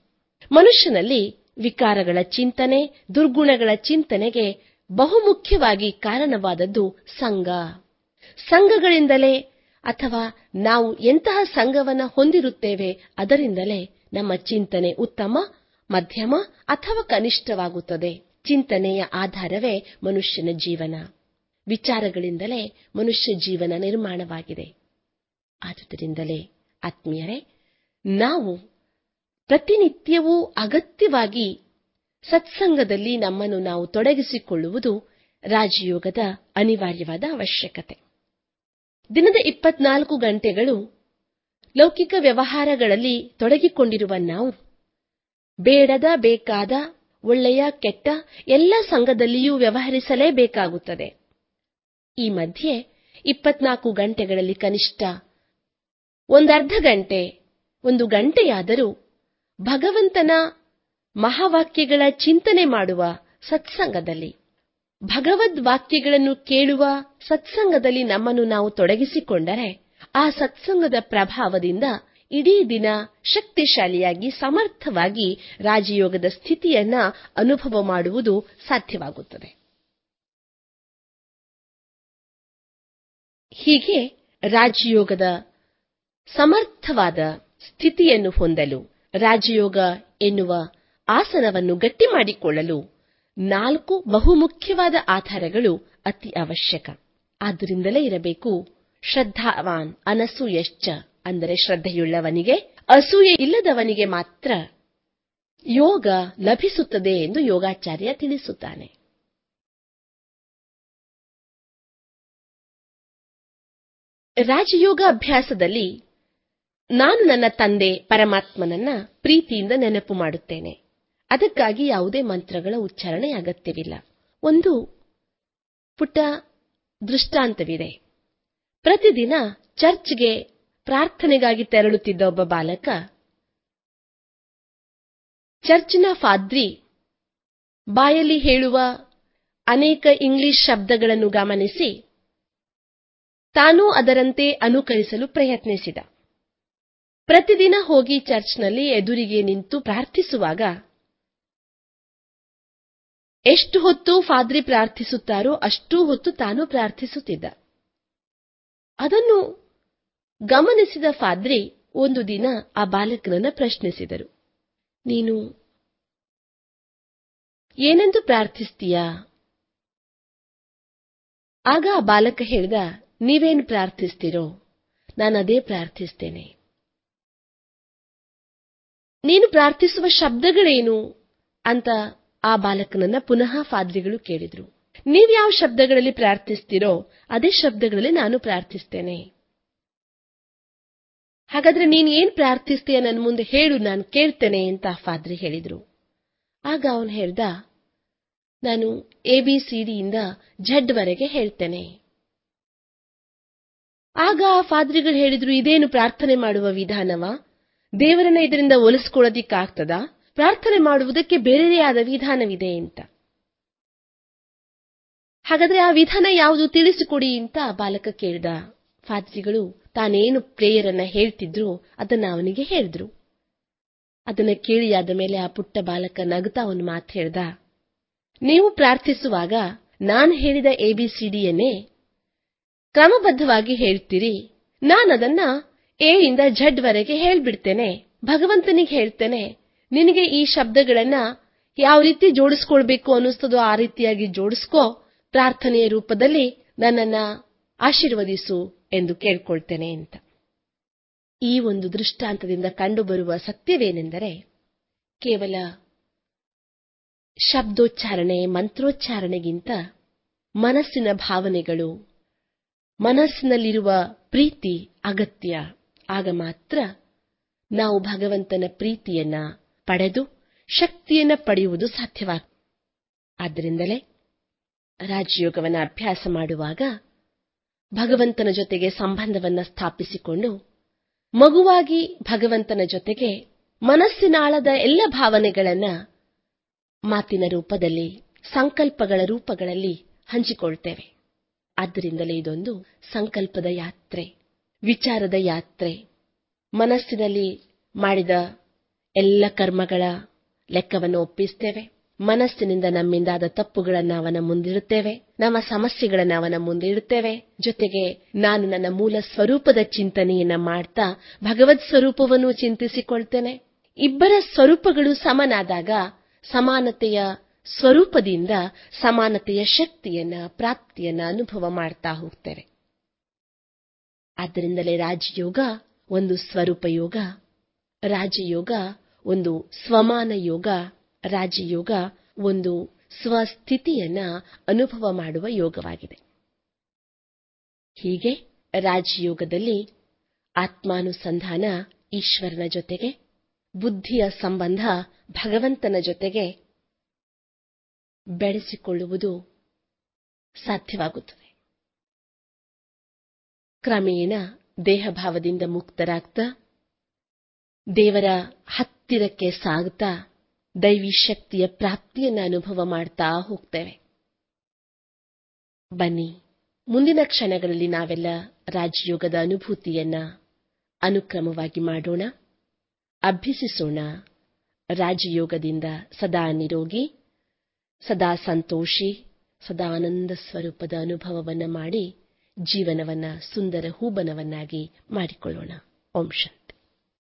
ಮನುಷ್ಯನಲ್ಲಿ ವಿಕಾರಗಳ ಚಿಂತನೆ ದುರ್ಗುಣಗಳ ಚಿಂತನೆಗೆ ಬಹುಮುಖ್ಯವಾಗಿ ಕಾರಣವಾದದ್ದು ಸಂಘ ಸಂಘಗಳಿಂದಲೇ ಅಥವಾ ನಾವು ಎಂತಹ ಸಂಘವನ್ನು ಹೊಂದಿರುತ್ತೇವೆ ಅದರಿಂದಲೇ ನಮ್ಮ ಚಿಂತನೆ ಉತ್ತಮ ಮಧ್ಯಮ ಅಥವಾ ಕನಿಷ್ಠವಾಗುತ್ತದೆ ಚಿಂತನೆಯ ಆಧಾರವೇ ಮನುಷ್ಯನ ಜೀವನ ವಿಚಾರಗಳಿಂದಲೇ ಮನುಷ್ಯ ಜೀವನ ನಿರ್ಮಾಣವಾಗಿದೆ ಆದುದರಿಂದಲೇ ಆತ್ಮೀಯರೇ ನಾವು ಪ್ರತಿನಿತ್ಯವೂ ಅಗತ್ಯವಾಗಿ ಸತ್ಸಂಗದಲ್ಲಿ ನಮ್ಮನ್ನು ನಾವು ತೊಡಗಿಸಿಕೊಳ್ಳುವುದು ರಾಜಯೋಗದ ಅನಿವಾರ್ಯವಾದ ಅವಶ್ಯಕತೆ ದಿನದ ಇಪ್ಪತ್ನಾಲ್ಕು ಗಂಟೆಗಳು ಲೌಕಿಕ ವ್ಯವಹಾರಗಳಲ್ಲಿ ತೊಡಗಿಕೊಂಡಿರುವ ನಾವು ಬೇಡದ ಬೇಕಾದ ಒಳ್ಳೆಯ ಕೆಟ್ಟ ಎಲ್ಲ ಸಂಘದಲ್ಲಿಯೂ ವ್ಯವಹರಿಸಲೇಬೇಕಾಗುತ್ತದೆ ಈ ಮಧ್ಯೆ ಇಪ್ಪತ್ನಾಲ್ಕು ಗಂಟೆಗಳಲ್ಲಿ ಕನಿಷ್ಠ ಒಂದರ್ಧ ಗಂಟೆ ಒಂದು ಗಂಟೆಯಾದರೂ ಭಗವಂತನ ಮಹಾವಾಕ್ಯಗಳ ಚಿಂತನೆ ಮಾಡುವ ಸತ್ಸಂಗದಲ್ಲಿ ಭಗವದ್ ವಾಕ್ಯಗಳನ್ನು ಕೇಳುವ ಸತ್ಸಂಗದಲ್ಲಿ ನಮ್ಮನ್ನು ನಾವು ತೊಡಗಿಸಿಕೊಂಡರೆ ಆ ಸತ್ಸಂಗದ ಪ್ರಭಾವದಿಂದ ಇಡೀ ದಿನ ಶಕ್ತಿಶಾಲಿಯಾಗಿ ಸಮರ್ಥವಾಗಿ ರಾಜಯೋಗದ ಸ್ಥಿತಿಯನ್ನ ಅನುಭವ ಮಾಡುವುದು ಸಾಧ್ಯವಾಗುತ್ತದೆ ಹೀಗೆ ರಾಜಯೋಗದ ಸಮರ್ಥವಾದ ಸ್ಥಿತಿಯನ್ನು ಹೊಂದಲು ರಾಜಯೋಗ ಎನ್ನುವ ಆಸನವನ್ನು ಗಟ್ಟಿ ಮಾಡಿಕೊಳ್ಳಲು ನಾಲ್ಕು ಬಹುಮುಖ್ಯವಾದ ಆಧಾರಗಳು ಅತಿ ಅವಶ್ಯಕ ಆದ್ದರಿಂದಲೇ ಇರಬೇಕು ಶ್ರದ್ಧಾವಾನ್ ಅನಸೂಯಶ್ಚ ಅಂದರೆ ಶ್ರದ್ಧೆಯುಳ್ಳವನಿಗೆ ಅಸೂಯೆ ಇಲ್ಲದವನಿಗೆ ಮಾತ್ರ ಯೋಗ ಲಭಿಸುತ್ತದೆ ಎಂದು ಯೋಗಾಚಾರ್ಯ ತಿಳಿಸುತ್ತಾನೆ ರಾಜಯೋಗ ಅಭ್ಯಾಸದಲ್ಲಿ ನಾನು ನನ್ನ ತಂದೆ ಪರಮಾತ್ಮನನ್ನ ಪ್ರೀತಿಯಿಂದ ನೆನಪು ಮಾಡುತ್ತೇನೆ ಅದಕ್ಕಾಗಿ ಯಾವುದೇ ಮಂತ್ರಗಳ ಉಚ್ಚಾರಣೆ ಅಗತ್ಯವಿಲ್ಲ ಒಂದು ಪುಟ್ಟ ದೃಷ್ಟಾಂತವಿದೆ ಪ್ರತಿದಿನ ಚರ್ಚ್ಗೆ ಪ್ರಾರ್ಥನೆಗಾಗಿ ತೆರಳುತ್ತಿದ್ದ ಒಬ್ಬ ಬಾಲಕ ಚರ್ಚಿನ ಫಾದ್ರಿ ಬಾಯಲ್ಲಿ ಹೇಳುವ ಅನೇಕ ಇಂಗ್ಲಿಷ್ ಶಬ್ದಗಳನ್ನು ಗಮನಿಸಿ ತಾನೂ ಅದರಂತೆ ಅನುಕರಿಸಲು ಪ್ರಯತ್ನಿಸಿದ ಪ್ರತಿದಿನ ಹೋಗಿ ಚರ್ಚ್ನಲ್ಲಿ ಎದುರಿಗೆ ನಿಂತು ಪ್ರಾರ್ಥಿಸುವಾಗ ಎಷ್ಟು ಹೊತ್ತು ಫಾದ್ರಿ ಪ್ರಾರ್ಥಿಸುತ್ತಾರೋ ಅಷ್ಟೂ ಹೊತ್ತು ತಾನು ಪ್ರಾರ್ಥಿಸುತ್ತಿದ್ದ ಅದನ್ನು ಗಮನಿಸಿದ ಫಾದ್ರಿ ಒಂದು ದಿನ ಆ ಬಾಲಕನನ್ನ ಪ್ರಶ್ನಿಸಿದರು ನೀನು ಏನೆಂದು ಪ್ರಾರ್ಥಿಸ್ತೀಯಾ ಆಗ ಆ ಬಾಲಕ ಹೇಳ್ದ ನೀವೇನು ಪ್ರಾರ್ಥಿಸ್ತೀರೋ ನಾನು ಅದೇ ಪ್ರಾರ್ಥಿಸ್ತೇನೆ ನೀನು ಪ್ರಾರ್ಥಿಸುವ ಶಬ್ದಗಳೇನು ಅಂತ ಆ ಬಾಲಕನನ್ನ ಪುನಃ ಫಾದ್ರಿಗಳು ಕೇಳಿದ್ರು ನೀವ್ಯಾವ ಶಬ್ದಗಳಲ್ಲಿ ಪ್ರಾರ್ಥಿಸ್ತೀರೋ ಅದೇ ಶಬ್ದಗಳಲ್ಲಿ ನಾನು ಪ್ರಾರ್ಥಿಸ್ತೇನೆ ಹಾಗಾದ್ರೆ ನೀನ್ ಏನ್ ಪ್ರಾರ್ಥಿಸ್ತೀಯ ನನ್ನ ಮುಂದೆ ಹೇಳು ನಾನು ಕೇಳ್ತೇನೆ ಅಂತ ಫಾದ್ರಿ ಹೇಳಿದ್ರು ಆಗ ಅವನು ಹೇಳ್ದ ನಾನು ಎ ಬಿ ಸಿ ಡಿಯಿಂದ ಝಡ್ ವರೆಗೆ ಹೇಳ್ತೇನೆ ಆಗ ಆ ಫಾದ್ರಿಗಳು ಹೇಳಿದ್ರು ಇದೇನು ಪ್ರಾರ್ಥನೆ ಮಾಡುವ ವಿಧಾನವ ದೇವರನ್ನ ಇದರಿಂದ ಒಲಿಸ್ಕೊಳ್ಳೋದಿಕ್ಕಾಗ್ತದಾ ಪ್ರಾರ್ಥನೆ ಮಾಡುವುದಕ್ಕೆ ಬೇರೆಯೇ ಆದ ವಿಧಾನವಿದೆ ಅಂತ ಹಾಗಾದ್ರೆ ಆ ವಿಧಾನ ಯಾವುದು ತಿಳಿಸಿಕೊಡಿ ಅಂತ ಆ ಬಾಲಕ ಕೇಳ್ದ ಫಾದ್ರಿಗಳು ತಾನೇನು ಪ್ರೇಯರನ್ನ ಹೇಳ್ತಿದ್ರು ಅದನ್ನ ಅವನಿಗೆ ಹೇಳಿದ್ರು ಅದನ್ನ ಕೇಳಿಯಾದ ಮೇಲೆ ಆ ಪುಟ್ಟ ಬಾಲಕ ನಗುತ್ತಾ ಒಂದು ಮಾತು ಹೇಳ್ದ ನೀವು ಪ್ರಾರ್ಥಿಸುವಾಗ ನಾನು ಹೇಳಿದ ಎಬಿಸಿಡಿಯನ್ನೇ ಕ್ರಮಬದ್ಧವಾಗಿ ಹೇಳ್ತೀರಿ ನಾನದನ್ನ ಎ ಇಂದ ಝಡ್ ವರೆಗೆ ಹೇಳ್ಬಿಡ್ತೇನೆ ಭಗವಂತನಿಗೆ ಹೇಳ್ತೇನೆ ನಿನಗೆ ಈ ಶಬ್ದಗಳನ್ನ ಯಾವ ರೀತಿ ಜೋಡಿಸ್ಕೊಳ್ಬೇಕು ಅನ್ನಿಸ್ತದೋ ಆ ರೀತಿಯಾಗಿ ಜೋಡಿಸ್ಕೋ ಪ್ರಾರ್ಥನೆಯ ರೂಪದಲ್ಲಿ ನನ್ನನ್ನ ಆಶೀರ್ವದಿಸು ಎಂದು ಕೇಳ್ಕೊಳ್ತೇನೆ ಅಂತ ಈ ಒಂದು ದೃಷ್ಟಾಂತದಿಂದ ಕಂಡುಬರುವ ಸತ್ಯವೇನೆಂದರೆ ಕೇವಲ ಶಬ್ದೋಚ್ಚಾರಣೆ ಮಂತ್ರೋಚ್ಚಾರಣೆಗಿಂತ ಮನಸ್ಸಿನ ಭಾವನೆಗಳು ಮನಸ್ಸಿನಲ್ಲಿರುವ ಪ್ರೀತಿ ಅಗತ್ಯ ಆಗ ಮಾತ್ರ ನಾವು ಭಗವಂತನ ಪ್ರೀತಿಯನ್ನ ಪಡೆದು ಶಕ್ತಿಯನ್ನ ಪಡೆಯುವುದು ಸಾಧ್ಯವಾಗ ಆದ್ದರಿಂದಲೇ ರಾಜಯೋಗವನ್ನು ಅಭ್ಯಾಸ ಮಾಡುವಾಗ ಭಗವಂತನ ಜೊತೆಗೆ ಸಂಬಂಧವನ್ನ ಸ್ಥಾಪಿಸಿಕೊಂಡು ಮಗುವಾಗಿ ಭಗವಂತನ ಜೊತೆಗೆ ಮನಸ್ಸಿನಾಳದ ಎಲ್ಲ ಭಾವನೆಗಳನ್ನ ಮಾತಿನ ರೂಪದಲ್ಲಿ ಸಂಕಲ್ಪಗಳ ರೂಪಗಳಲ್ಲಿ ಹಂಚಿಕೊಳ್ತೇವೆ ಆದ್ದರಿಂದಲೇ ಇದೊಂದು ಸಂಕಲ್ಪದ ಯಾತ್ರೆ ವಿಚಾರದ ಯಾತ್ರೆ ಮನಸ್ಸಿನಲ್ಲಿ ಮಾಡಿದ ಎಲ್ಲ ಕರ್ಮಗಳ ಲೆಕ್ಕವನ್ನು ಒಪ್ಪಿಸ್ತೇವೆ ಮನಸ್ಸಿನಿಂದ ನಮ್ಮಿಂದಾದ ತಪ್ಪುಗಳನ್ನು ಅವನ ಮುಂದಿಡುತ್ತೇವೆ ನಮ್ಮ ಸಮಸ್ಯೆಗಳನ್ನು ಅವನ ಮುಂದಿಡುತ್ತೇವೆ ಜೊತೆಗೆ ನಾನು ನನ್ನ ಮೂಲ ಸ್ವರೂಪದ ಚಿಂತನೆಯನ್ನ ಮಾಡ್ತಾ ಭಗವತ್ ಸ್ವರೂಪವನ್ನು ಚಿಂತಿಸಿಕೊಳ್ತೇನೆ ಇಬ್ಬರ ಸ್ವರೂಪಗಳು ಸಮನಾದಾಗ ಸಮಾನತೆಯ ಸ್ವರೂಪದಿಂದ ಸಮಾನತೆಯ ಶಕ್ತಿಯನ್ನ ಪ್ರಾಪ್ತಿಯನ್ನ ಅನುಭವ ಮಾಡ್ತಾ ಹೋಗ್ತೇವೆ ಆದ್ದರಿಂದಲೇ ರಾಜಯೋಗ ಒಂದು ಸ್ವರೂಪ ಯೋಗ ರಾಜಯೋಗ ಒಂದು ಸ್ವಮಾನ ಯೋಗ ರಾಜಯೋಗ ಒಂದು ಸ್ವಸ್ಥಿತಿಯನ್ನ ಅನುಭವ ಮಾಡುವ ಯೋಗವಾಗಿದೆ ಹೀಗೆ ರಾಜಯೋಗದಲ್ಲಿ ಆತ್ಮಾನುಸಂಧಾನ ಈಶ್ವರನ ಜೊತೆಗೆ ಬುದ್ಧಿಯ ಸಂಬಂಧ ಭಗವಂತನ ಜೊತೆಗೆ ಬೆಳೆಸಿಕೊಳ್ಳುವುದು ಸಾಧ್ಯವಾಗುತ್ತದೆ ಕ್ರಮೇಣ ದೇಹಭಾವದಿಂದ ಮುಕ್ತರಾಗ್ತಾ ದೇವರ ಹತ್ತಿರಕ್ಕೆ ಸಾಗುತ್ತಾ ದೈವಿ ಶಕ್ತಿಯ ಪ್ರಾಪ್ತಿಯನ್ನು ಅನುಭವ ಮಾಡ್ತಾ ಹೋಗ್ತೇವೆ ಬನ್ನಿ ಮುಂದಿನ ಕ್ಷಣಗಳಲ್ಲಿ ನಾವೆಲ್ಲ ರಾಜಯೋಗದ ಅನುಭೂತಿಯನ್ನ ಅನುಕ್ರಮವಾಗಿ ಮಾಡೋಣ ಅಭ್ಯಸಿಸೋಣ ರಾಜಯೋಗದಿಂದ ಸದಾ ನಿರೋಗಿ ಸದಾ ಸಂತೋಷಿ ಸದಾ ಆನಂದ ಸ್ವರೂಪದ ಅನುಭವವನ್ನು ಮಾಡಿ ಜೀವನವನ್ನ ಸುಂದರ ಹೂಬನವನ್ನಾಗಿ ಮಾಡಿಕೊಳ್ಳೋಣ ಓಂ ಶಾಂತಿ